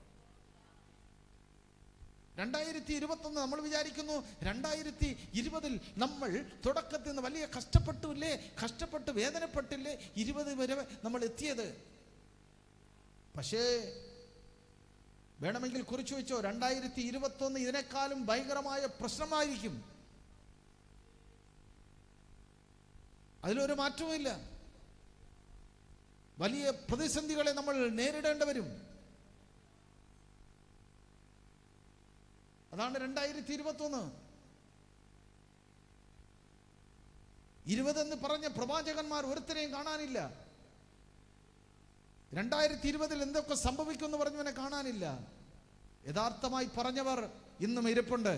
രണ്ടായിരത്തി ഇരുപത്തൊന്ന് നമ്മൾ വിചാരിക്കുന്നു രണ്ടായിരത്തി ഇരുപതിൽ നമ്മൾ തുടക്കത്തിൽ നിന്ന് വലിയ കഷ്ടപ്പെട്ടില്ലേ കഷ്ടപ്പെട്ട് വേദനപ്പെട്ടില്ലേ ഇരുപത് വരെ നമ്മൾ എത്തിയത് പക്ഷേ വേണമെങ്കിൽ കുറിച്ചു വെച്ചോ രണ്ടായിരത്തി ഇരുപത്തൊന്ന് ഇതിനേക്കാളും ഭയങ്കരമായ പ്രശ്നമായിരിക്കും അതിലൊരു മാറ്റവുമില്ല വലിയ പ്രതിസന്ധികളെ നമ്മൾ നേരിടേണ്ടി വരും അതാണ് രണ്ടായിരത്തി ഇരുപത്തൊന്ന് ഇരുപതെന്ന് പറഞ്ഞ പ്രവാചകന്മാർ ഒരുത്തരെയും കാണാനില്ല രണ്ടായിരത്തി ഇരുപതിൽ എന്തൊക്കെ സംഭവിക്കുമെന്ന് പറഞ്ഞവനെ കാണാനില്ല യഥാർത്ഥമായി പറഞ്ഞവർ ഇന്നും ഇരിപ്പുണ്ട്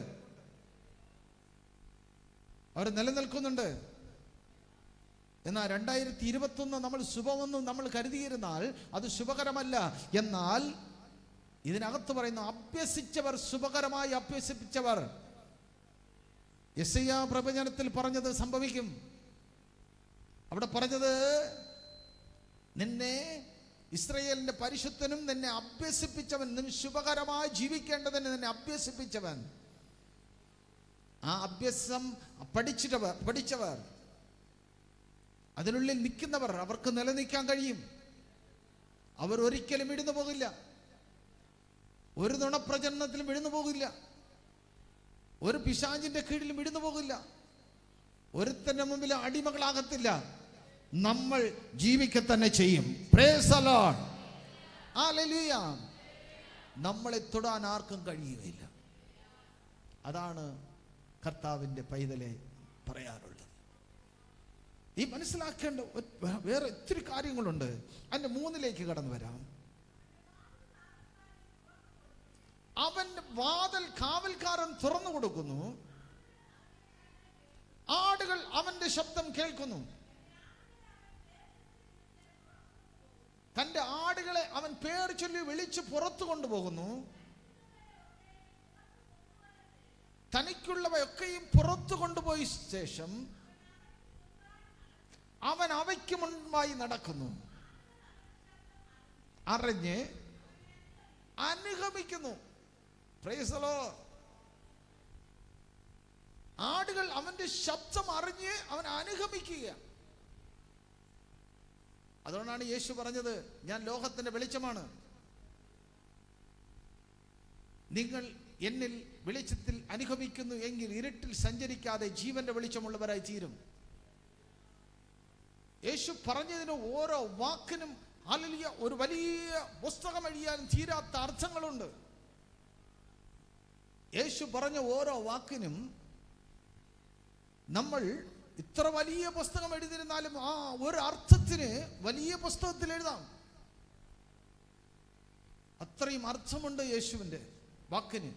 അവർ നിലനിൽക്കുന്നുണ്ട് എന്നാൽ രണ്ടായിരത്തി ഇരുപത്തൊന്ന് നമ്മൾ ശുഭമെന്ന് നമ്മൾ കരുതിയിരുന്നാൽ അത് ശുഭകരമല്ല എന്നാൽ ഇതിനകത്ത് പറയുന്ന അഭ്യസിച്ചവർ ശുഭകരമായി അഭ്യസിപ്പിച്ചവർ യെസയ്യ പ്രവചനത്തിൽ പറഞ്ഞത് സംഭവിക്കും അവിടെ പറഞ്ഞത് നിന്നെ ഇസ്രയേലിന്റെ പരിശുദ്ധനും നിന്നെ അഭ്യസിപ്പിച്ചവൻ നിൻ ശുഭകരമായി ജീവിക്കേണ്ടതിന് നിന്നെ അഭ്യസിപ്പിച്ചവൻ ആ അഭ്യസം പഠിച്ചിട്ടവർ പഠിച്ചവർ അതിനുള്ളിൽ നിൽക്കുന്നവർ അവർക്ക് നിലനിൽക്കാൻ കഴിയും അവർ ഒരിക്കലും ഇടുന്നു പോകില്ല ഒരു നുണപ്രചരണത്തിലും ഇടുന്നു പോകില്ല ഒരു പിശാചിന്റെ കീഴിലും ഇടുന്നു പോകില്ല ഒരുത്തന്റെ മുമ്പിൽ അടിമകളാകത്തില്ല നമ്മൾ ജീവിക്ക തന്നെ ചെയ്യും Praise the Lord. Hallelujah. നമ്മളെ തൊടാൻ ആർക്കും കഴിയുകയില്ല അതാണ് കർത്താവിൻ്റെ പൈതലെ പറയാറുള്ളത് ഈ മനസ്സിലാക്കേണ്ട ഒ- വേറെ ഒത്തിരി കാര്യങ്ങളുണ്ട് അതിന്റെ മൂന്നിലേക്ക് കടന്നു വരാം അവന്റെ വാതിൽ കാവൽക്കാരൻ തുറന്നു കൊടുക്കുന്നു ആടുകൾ അവന്റെ ശബ്ദം കേൾക്കുന്നു തന്റെ ആടുകളെ അവൻ പേർ ചൊല്ലി വിളിച്ച് പുറത്തു കൊണ്ടുപോകുന്നു തനിക്കുള്ളവയൊക്കെയും പുറത്തു കൊണ്ടുപോയ ശേഷം അവൻ അവയ്ക്ക് മുൻപായി നടക്കുന്നു അറിഞ്ഞ് അനുഗമിക്കുന്നു Praise the Lord. ആടുകൾ അവന്റെ ശബ്ദം അറിഞ്ഞ് അവൻ അനുഗമിക്കുക അതുകൊണ്ടാണ് യേശു പറഞ്ഞത് ഞാൻ ലോകത്തിന്റെ വെളിച്ചമാണ് നിങ്ങൾ എന്നിൽ വെളിച്ചത്തിൽ അനുഗമിക്കുന്നു എങ്കിൽ ഇരുട്ടിൽ സഞ്ചരിക്കാതെ ജീവന്റെ വെളിച്ചമുള്ളവരായി തീരും യേശു പറഞ്ഞതിന് ഓരോ വാക്കിനും അലലിയ ഒരു വലിയ പുസ്തകം എഴുതിയാലും തീരാത്ത അർത്ഥങ്ങളുണ്ട് യേശു പറഞ്ഞ ഓരോ വാക്കിനും നമ്മൾ ഇത്ര വലിയ പുസ്തകം എഴുതിയിരുന്നാലും ആ ഒരു അർത്ഥത്തിന് വലിയ പുസ്തകത്തിൽ എഴുതാം അത്രയും അർത്ഥമുണ്ട് യേശുവിൻ്റെ വാക്കിന്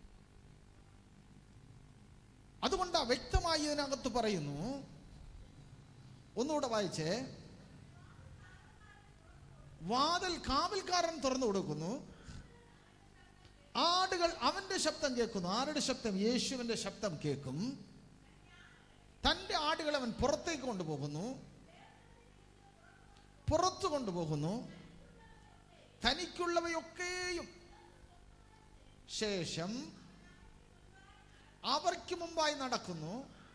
അതുകൊണ്ടാ വ്യക്തമായി ഇതിനകത്ത് പറയുന്നു ഒന്നുകൂടെ വായിച്ചേ വാതിൽ കാവൽക്കാരൻ തുറന്നു കൊടുക്കുന്നു ആടുകൾ അവന്റെ ശബ്ദം കേൾക്കുന്നു ആരുടെ ശബ്ദം യേശുവിന്റെ ശബ്ദം കേൾക്കും തന്റെ ആടുകൾ അവൻ പുറത്തേക്ക് കൊണ്ടുപോകുന്നു പുറത്തു കൊണ്ടുപോകുന്നു തനിക്കുള്ളവയൊക്കെയും ശേഷം അവർക്ക് മുമ്പായി നടക്കുന്നു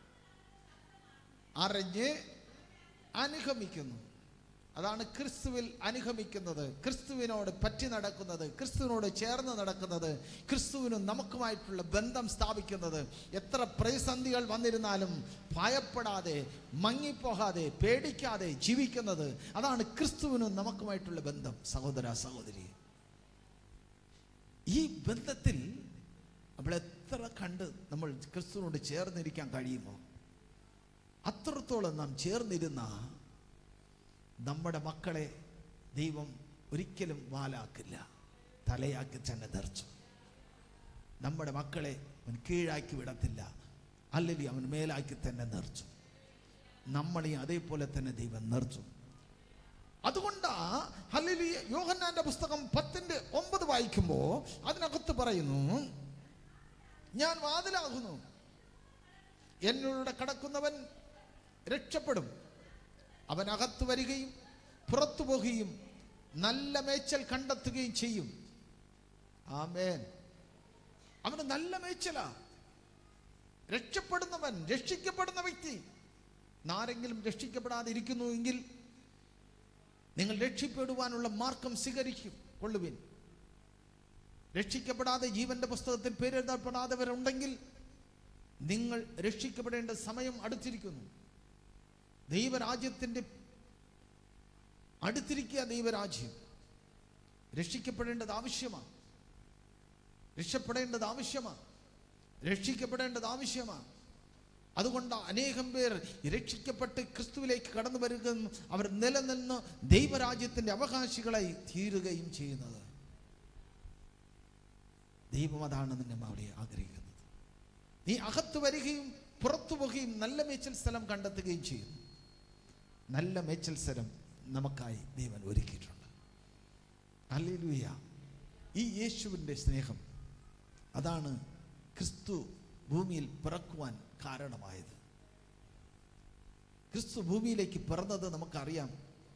അറിഞ്ഞ് അനുഗമിക്കുന്നു അതാണ് ക്രിസ്തുവിൽ അനുഗമിക്കുന്നത് ക്രിസ്തുവിനോട് പറ്റി നടക്കുന്നത് ക്രിസ്തുവിനോട് ചേർന്ന് നടക്കുന്നത് ക്രിസ്തുവിനും നമുക്കുമായിട്ടുള്ള ബന്ധം സ്ഥാപിക്കുന്നത് എത്ര പ്രതിസന്ധികൾ വന്നിരുന്നാലും ഭയപ്പെടാതെ മങ്ങിപ്പോകാതെ പേടിക്കാതെ ജീവിക്കുന്നത് അതാണ് ക്രിസ്തുവിനും നമുക്കുമായിട്ടുള്ള ബന്ധം സഹോദര സഹോദരി ഈ ബന്ധത്തിൽ നമ്മൾ എത്ര കണ്ട് നമ്മൾ ക്രിസ്തുവിനോട് ചേർന്നിരിക്കാൻ കഴിയുമോ അത്രത്തോളം നാം ചേർന്നിരുന്ന നമ്മുടെ മക്കളെ ദൈവം ഒരിക്കലും വാലാക്കില്ല തലയാക്കി തന്നെ ധരിച്ചു നമ്മുടെ മക്കളെ അവൻ കീഴാക്കി വിടത്തില്ല അല്ലെങ്കിൽ അവൻ മേലാക്കി തന്നെ നിർച്ചു നമ്മളെയും അതേപോലെ തന്നെ ദൈവം നിർച്ചു അതുകൊണ്ടാ ഹല്ലേലൂയ യോഹന്നാന്റെ പുസ്തകം പത്തിന്റെ ഒമ്പത് വായിക്കുമ്പോൾ അതിനകത്ത് പറയുന്നു ഞാൻ വാതിലാകുന്നു എന്നോട് കടക്കുന്നവൻ രക്ഷപ്പെടും അവൻ അകത്ത് വരികയും പുറത്തു പോകുകയും നല്ല മേച്ചൽ കണ്ടെത്തുകയും ചെയ്യും ആമേൻ അവന് നല്ല മേച്ചല രക്ഷപ്പെടുന്നവൻ രക്ഷിക്കപ്പെടുന്ന വ്യക്തി ആരെങ്കിലും രക്ഷിക്കപ്പെടാതെ ഇരിക്കുന്നു എങ്കിൽ നിങ്ങൾ രക്ഷിപ്പെടുവാനുള്ള മാർഗം സ്വീകരിക്കും കൊള്ളുവിൻ രക്ഷിക്കപ്പെടാതെ ജീവന്റെ പുസ്തകത്തിൽ പേരെഴുതപ്പെടാത്തവരുണ്ടെങ്കിൽ നിങ്ങൾ രക്ഷിക്കപ്പെടേണ്ട സമയം അടുത്തിരിക്കുന്നു ദൈവരാജ്യത്തിൻ്റെ അടുത്തിരിക്കുക ദൈവരാജ്യം രക്ഷിക്കപ്പെടേണ്ടത് ആവശ്യമാണ് രക്ഷപ്പെടേണ്ടത് ആവശ്യമാണ് രക്ഷിക്കപ്പെടേണ്ടത് ആവശ്യമാണ് അതുകൊണ്ട് അനേകം പേർ രക്ഷിക്കപ്പെട്ട് ക്രിസ്തുവിലേക്ക് കടന്നു വരികയും അവർ നിലനിന്ന് ദൈവരാജ്യത്തിന്റെ അവകാശികളായി തീരുകയും ചെയ്യുന്നത് ദൈവം അതാണ് നിന്നെ അവിടെ ആഗ്രഹിക്കുന്നത് നീ അകത്ത് വരികയും പുറത്തു പോവുകയും നല്ല മേച്ചൽ സ്ഥലം കണ്ടെത്തുകയും ചെയ്യുന്നു നല്ല മേച്ചൽ സ്ഥലം നമുക്കായി ദൈവൻ ഒരുക്കിയിട്ടുണ്ട് അല്ലേലൂയ ഈ യേശുവിൻ്റെ സ്നേഹം അതാണ് ക്രിസ്തു ഭൂമിയിൽ പിറക്കുവാൻ കാരണമായത് ക്രിസ്തു ഭൂമിയിലേക്ക് പിറന്നത് നമുക്കറിയാം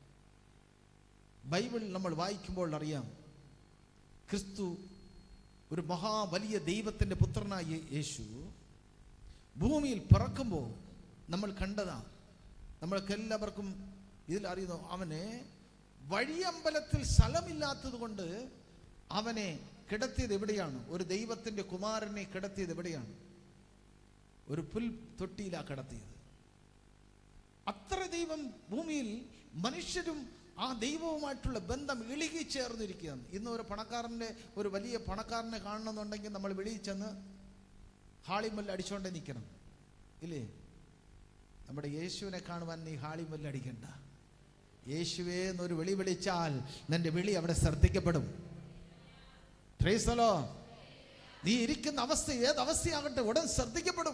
ബൈബിൾ നമ്മൾ വായിക്കുമ്പോൾ അറിയാം ക്രിസ്തു ഒരു മഹാ വലിയ ദൈവത്തിൻ്റെ പുത്രനായ യേശു ഭൂമിയിൽ പിറക്കുമ്പോൾ നമ്മൾ കണ്ടതാ നമ്മൾക്ക് എല്ലാവർക്കും ഇതിൽ അറിയുന്നു അവന് വഴിയമ്പലത്തിൽ സ്ഥലമില്ലാത്തത് കൊണ്ട് അവനെ കിടത്തിയത് എവിടെയാണ് ഒരു ദൈവത്തിൻ്റെ കുമാരനെ കിടത്തിയത് എവിടെയാണ് ഒരു പുൽ തൊട്ടിയിലാ കിടത്തിയത് അത്ര ദൈവം ഭൂമിയിൽ മനുഷ്യരും ആ ദൈവവുമായിട്ടുള്ള ബന്ധം ഇളുകി ചേർന്നിരിക്കുകയാണ് ഇന്ന് ഒരു പണക്കാരൻ്റെ ഒരു വലിയ പണക്കാരനെ കാണണമെന്നുണ്ടെങ്കിൽ നമ്മൾ വെളിയിൽ ചെന്ന് ഹാളിമല്ല് അടിച്ചുകൊണ്ടേ നിൽക്കണം ഇല്ലേ നമ്മുടെ യേശുവിനെ കാണുവാൻ നീ ഹാളിമല്ല് അടിക്കണ്ട യേശുവേ എന്നൊരു വിളി വിളിച്ചാൽ നിന്റെ വിളി അവിടെ ശ്രദ്ധിക്കപ്പെടും ട്രേസലോ നീ ഇരിക്കുന്ന അവസ്ഥ ഏത് അവസ്ഥയാകട്ടെ ഉടൻ ശ്രദ്ധിക്കപ്പെടും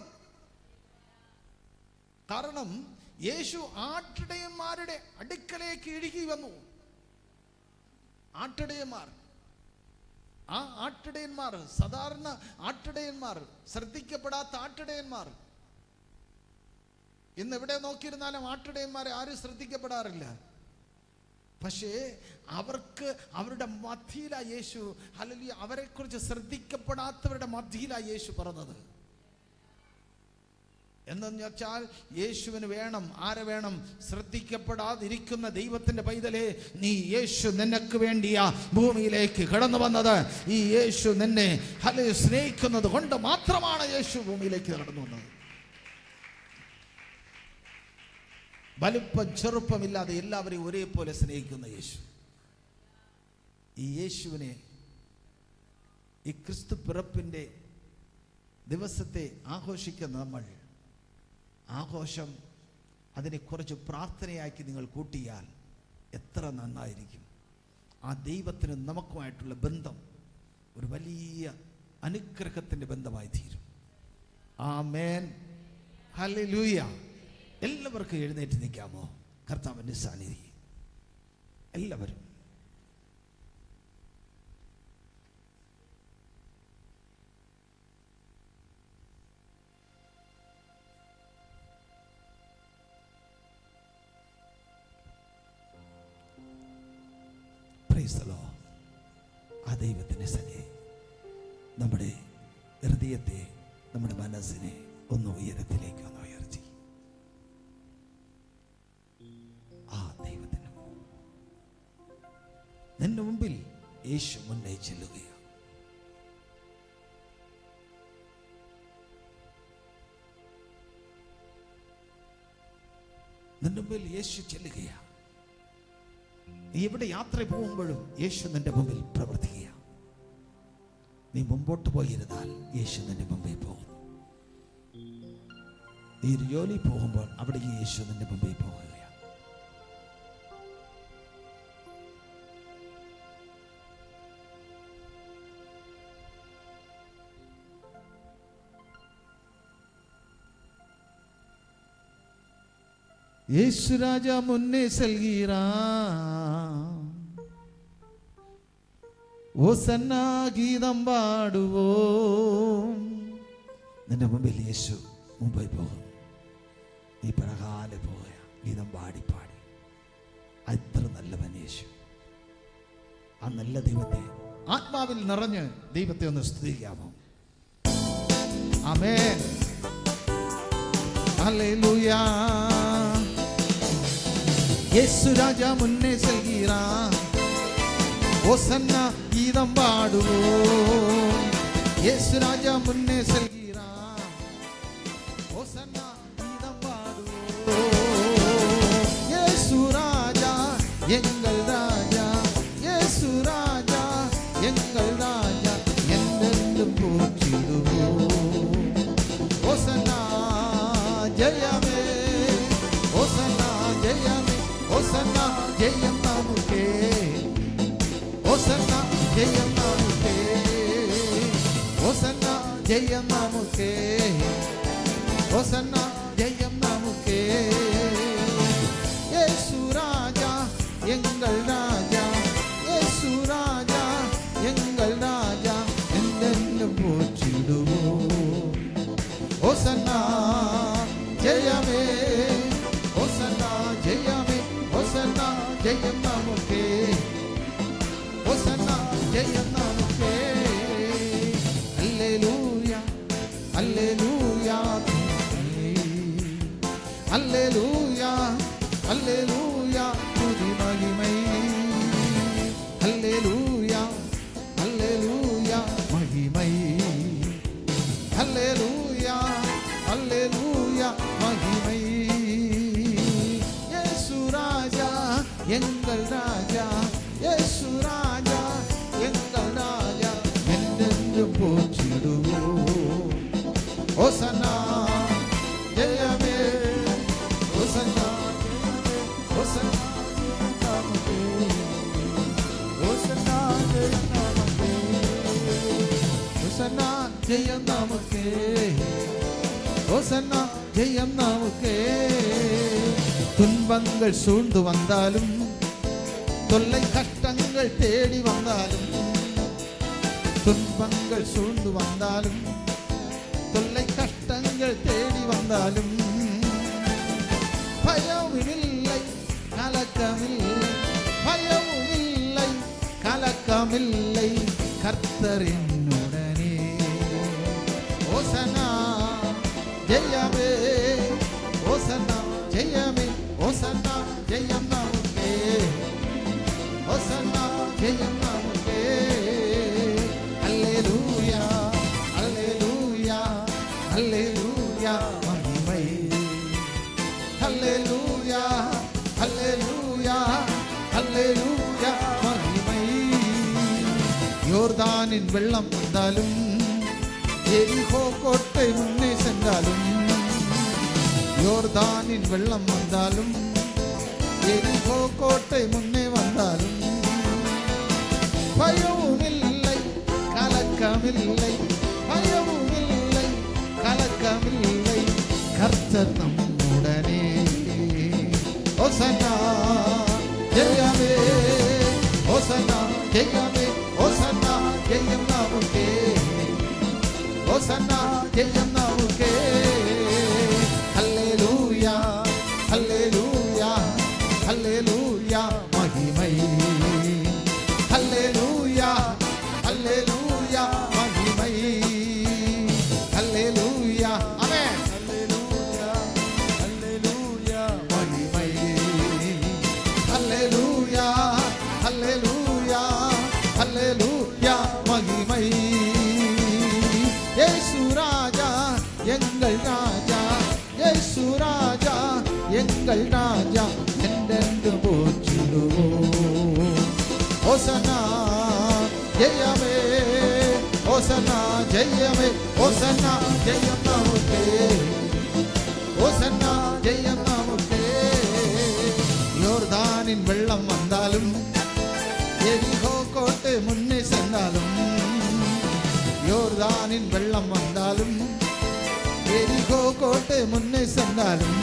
കാരണം യേശു ആട്ടിടയന്മാരുടെ അടുക്കലേക്ക് ഇഴുകി വന്നു ആട്ടിടയന്മാർ ആ ആട്ടിടയന്മാർ സാധാരണ ആട്ടിടയന്മാർ ശ്രദ്ധിക്കപ്പെടാത്ത ആട്ടിടയന്മാർ ഇന്ന് എവിടെ നോക്കിയിരുന്നാലും ആട്ടിടയന്മാരെ ആരും ശ്രദ്ധിക്കപ്പെടാറില്ല പക്ഷേ അവർക്ക് അവരുടെ മധ്യയിലാ യേശു അല്ലെങ്കിൽ അവരെക്കുറിച്ച് ശ്രദ്ധിക്കപ്പെടാത്തവരുടെ മധ്യയിലാ യേശു പറഞ്ഞത് എന്നു വെച്ചാൽ യേശുവിന് വേണം ആരെ വേണം ശ്രദ്ധിക്കപ്പെടാതിരിക്കുന്ന ദൈവത്തിന്റെ പൈതലേ നീ യേശു നിനക്ക് വേണ്ടിയാ ഭൂമിയിലേക്ക് കടന്നു വന്നത് ഈ യേശു നിന്നെ ഹല സ്നേഹിക്കുന്നത് കൊണ്ട് മാത്രമാണ് യേശു ഭൂമിയിലേക്ക് കടന്നു വന്നത് വലിപ്പം ചെറുപ്പമില്ലാതെ എല്ലാവരെയും ഒരേപോലെ സ്നേഹിക്കുന്ന യേശു ഈ യേശുവിനെ ഈ ക്രിസ്തു പിറപ്പിൻ്റെ ദിവസത്തെ ആഘോഷിക്കുന്ന നമ്മൾ ആഘോഷം അതിനെ കുറച്ച് പ്രാർത്ഥനയാക്കി നിങ്ങൾ കൂട്ടിയാൽ എത്ര നന്നായിരിക്കും ആ ദൈവത്തിന് നമുക്കുമായിട്ടുള്ള ബന്ധം ഒരു വലിയ അനുഗ്രഹത്തിൻ്റെ ബന്ധമായി തീരും ആ മേൻ ഹല്ലേലൂയ എല്ലാവർക്കും എഴുന്നേറ്റ് നിൽക്കാമോ കർത്താവിൻ്റെ സാന്നിധ്യം എല്ലാവരും Praise the Lord. ആ ദൈവത്തിൻ്റെ സനെ നമ്മുടെ ഹൃദയത്തെ നമ്മുടെ മനസ്സിനെ ഒന്ന് ഉയരത്തിലേക്ക് ഒന്ന് ഉയർത്തി ആ ദൈവത്തിന് നിന്റെ മുമ്പിൽ യേശു മുന്നേ ചെല്ലുകയാണ് നിന്റെ മുമ്പിൽ യേശു ചെല്ലുകയാണ് നീ എവിടെ യാത്ര പോകുമ്പോഴും യേശു നിന്റെ മുമ്പിൽ പ്രവർത്തിക്കുക നീ മുമ്പോട്ട് പോയിരുന്നാൽ യേശു നിന്റെ മുമ്പിൽ പോകുന്നു നീ ഒരു ജോലി പോകുമ്പോൾ അവിടെ യേശു നിന്റെ മുമ്പിൽ പോകുകയാണ് യേശു രാജ മുന്നേ സൽഗീറാ ഓ സന്നാ ഗീതം പാടുവോ നിന്റെ മുമ്പിൽ യേശു മുമ്പിൽ പോകും നീ പിറകാലെ പോവുക ഗീതം പാടി പാടി അത്ര നല്ലവൻ യേശു ആ നല്ല ദൈവത്തെ ആത്മാവിൽ നിറഞ്ഞ് ദൈവത്തെ ഒന്ന് സ്തുതിക്കാമോ ആമേൻ ഹല്ലേലൂയ യേശു രാജ മുന്നേ செல்கிறான் ஓசன்னா கீதம் பாடுவோம் இயேசு ராஜா முன்னே செல்கிறான் ஓசன்னா கீதம் பாடுவோம் இயேசு ராஜா எங்கள் ராஜா இயேசு ராஜா எங்கள் ராஜா என்றென்றும் போற்றிடுவோம் ஓசன்னா ஜெயமே ஓசன்னா ஜெயமே ஓசன்னா ஜெயம் நமக்கே ഓസന്ന ജയം നമുക്കേ ഓസന്ന ജയം നമുക്കേ ഓസന്ന ജയം നമുക്കേ യേശു രാജ എங்கள் രാജ യേശു രാജ എங்கள் രാജ എന്തെന്നും പോറ്റിടുവോ ഓസന്ന ജയമേ ഓസന്ന ജയമേ ഓസന്ന ജയം നമുക്കേ ഹോസന്ന ജയം നമുക്കേ ഹല്ലേലൂയ ഹല്ലേലൂയ ഹല്ലേലൂയ ഹല്ലേലൂയ തുതി മഹിമൈ ഹല്ലേലൂയ ഹല്ലേലൂയ മഹിമൈ ഹല്ലേലൂയ ഹല്ലേലൂയ മഹിമൈ യേശു രാജാ എங்கள் രാജാ യേശു രാജാ എங்கள் രാജാ എന്തെന്നും പോറ്റിടുവോ ഹോസന ജയമേ ഹോസന ജയമേ ഹോസന നമുക്കേ ഹോസന ജയം നമുക്കേ ഹോസന ജയം നമുക്കേ ഹോസന്ന ജയം നമുക്കേ துன்பங்கள் சூழ்ந்து வந்தாலும் தொல்லை கஷ்டங்கள் தேடி வந்தாலும் துன்பங்கள் சூழ்ந்து வந்தாலும் தொல்லை கஷ்டங்கள் தேடி வந்தாலும் பயமில்லை கலக்கமில்லை பயமில்லை கலக்கமில்லை கர்த்தரின்னுடனே ஓசனா ஜெயமே ஓசனா ஜெயமே ஓசனா ஜெயம் நமக்கே ஓசனா ஜெயம் நமக்கே அல்லேலூயா அல்லேலூயா அல்லேலூயா மகிமை அல்லேலூயா அல்லேலூயா அல்லேலூயா மகிமை யோர்தானின் வெள்ளம் வந்தாலும் எரிகோ கோட்டை முன்னே சென்றாலும் யோர்தானின் வெள்ளம் வந்தாலும் எரிகோ கோட்டை முன்னே வந்தாலும் பயமும் இல்லை கலக்கமில்லை பயமும் இல்லை கலக்கமில்லை கர்த்தர் நம்முடனே ஓசனா ஜெயமே ஓசனா ஜெயமே ஓசனா ஜெயம் நமக்கே ഓസന്ന ജയം നമുക്കേ ഹല്ലേലൂയ ഹല്ലേലൂയ ഹല്ലേലൂയ മഹിമൈ ഹല്ലേലൂയ ഹല്ലേലൂയ മഹിമൈ ഹല്ലേലൂയ ആമേൻ ഹല്ലേലൂയ ഹല്ലേലൂയ മഹിമൈ ഹല്ലേലൂയ ഹല്ലേലൂയ ഹല്ലേലൂയ മഹിമൈ യേശു രാജാ എங்கள் രാജാ യേശു രാജാ എங்கள் രാജാ എന്തെന്ത് പോച്ചിടുവോ ഓസന ജയമേ ഓസന ജയമേ ഓസന ജയം നമുക്കേ ഓസന ജയം നമുക്കേ യോർദാനിൻ വെള്ളം വന്നാലും എരിഹോ കോട്ട് മുന്നേ ചെന്നാലും யோர்தானின் வெள்ளம் வந்தாலும் எரிகோ கோட்டை முன்னே சென்றாலும்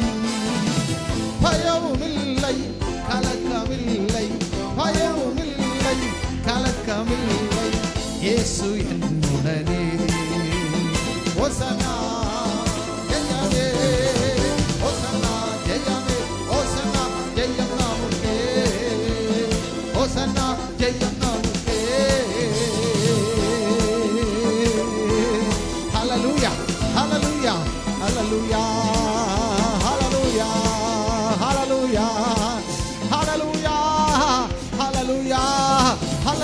பயமும் இல்லை கலக்கமில்லை பயமும் இல்லை கலக்கமில்லை இயேசு என்னுடனே ஓசனா ஜெயமே ஓசனா ஜெயமே ஓசனா ஜெயம் நாமுக்கே ஓசனா ஜெயம் நாமுக்கே ஹalleluya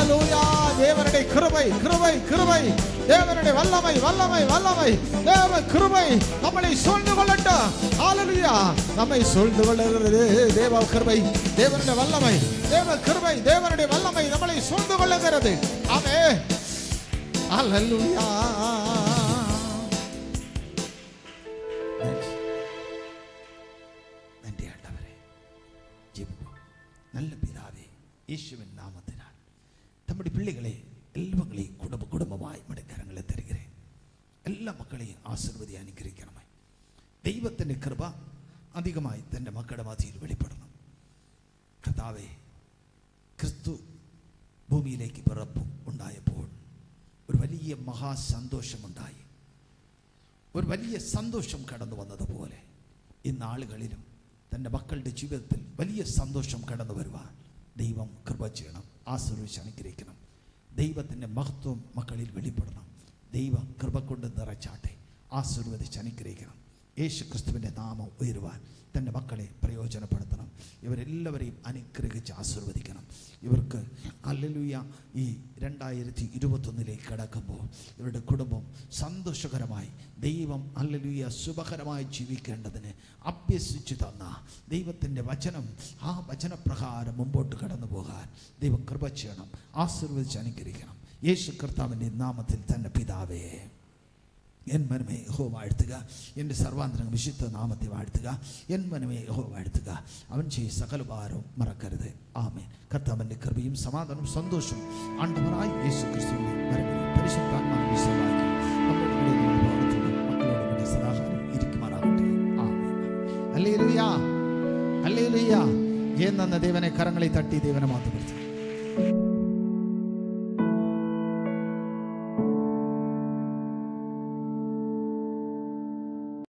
ஹalleluya தேவனுடைய கிருபை கிருபை கிருபை தேவனுடைய வல்லமை வல்லமை வல்லமை தேவ கிருபை நம்மளை சூழ்ந்து கொள்ளட்டும் ஹalleluya நம்மை சூழ்ந்து கொள்ளுகிறது தேவ கிருபை தேவனுடைய வல்லமை தேவ கிருபை தேவனுடைய வல்லமை நம்மளை சூழ்ந்து கொள்ளுகிறது ஆமே ஹalleluya நன்றி ஆண்டவரே ஜெபிப்போம் நல்ல பிதாவே യേശുവിൻ നാമത്തിനാൽ നമ്മുടെ പിള്ളികളെ എല്ലാവങ്ങളെയും കുടുംബ കുടുംബമായി നമ്മുടെ കരങ്ങളെ തരുகிறேன் എല്ലാ മക്കളെയും ആശീർവദി അനുഗ്രഹിക്കണമേ ദൈവത്തിൻ്റെ കൃപ അധികമായി തൻ്റെ മക്കളുടെ മതിയിൽ വെളിപ്പെടണം കർത്താവേ ക്രിസ്തു ഭൂമിയിലേക്ക് പിറപ്പ് ഉണ്ടായപ്പോൾ ഒരു വലിയ മഹാസന്തോഷമുണ്ടായി ഒരു വലിയ സന്തോഷം കടന്നു വന്നതുപോലെ ഇന്ന് ആളുകളിലും തൻ്റെ മക്കളുടെ ജീവിതത്തിൽ വലിയ സന്തോഷം കടന്നു വരുവാൻ ദൈവം കൃപ ചെയ്യണം ആശ്രയിച്ച് അനുഗ്രഹിക്കണം ദൈവത്തിൻ്റെ മഹത്വം മക്കളിൽ വെളിപ്പെടണം ദൈവം കൃപ കൊണ്ട് നിറച്ചാട്ടെ ആശീർവദിച്ച് അനുഗ്രഹിക്കണം യേശു ക്രിസ്തുവിൻ്റെ നാമം ഉയരുവാൻ തൻ്റെ മക്കളെ പ്രയോജനപ്പെടുത്തണം ഇവരെല്ലാവരെയും അനുഗ്രഹിച്ച് ആശീർവദിക്കണം ഇവർക്ക് അല്ലലുയ ഈ രണ്ടായിരത്തി ഇരുപത്തൊന്നിലേക്ക് കടക്കുമ്പോൾ ഇവരുടെ കുടുംബം സന്തോഷകരമായി ദൈവം അല്ലലുയ ശുഭകരമായി ജീവിക്കേണ്ടതിന് അഭ്യസിച്ചു തന്ന ദൈവത്തിൻ്റെ വചനം ആ വചനപ്രകാരം മുമ്പോട്ട് കടന്നു പോകാൻ ദൈവം കൃപ ചെയ്യണം ആശീർവദിച്ച് അനുഗ്രഹിക്കണം യേശു കർത്താവിൻ്റെ നാമത്തിൽ തന്നെ പിതാവേ എൻ മനമേ യഹോ വാഴ്ത്തുക എൻ്റെ സർവാന്തരങ്ങൾ വിശുദ്ധ നാമത്തെ വാഴ്ത്തുക എൻ മനമേ യഹോ വാഴ്ത്തുക അവൻ ചെയ്യ സകല ഭാരവും മറക്കരുത് ആമേൻ കർത്താവിൻ്റെ കൃപയും സമാധാനവും സന്തോഷവും ആണ്ടവനായി യേശു ക്രിസ്തുവിൻ്റെ വരവിനെ പരിശുദ്ധാത്മാവിനെ സഹായിക്കും നമ്മുടെ കൂടെ നമ്മുടെ ഭവനത്തിലും മക്കളോട് കൂടെ സദാകാലം ഇരിക്കുമാറാകട്ടെ ആമേൻ അല്ലേ ലുയ്യ അല്ലേ ലുയ്യ എന്ന ദൈവനെ കരങ്ങളിൽ തട്ടി ദൈവനെ മാത്രം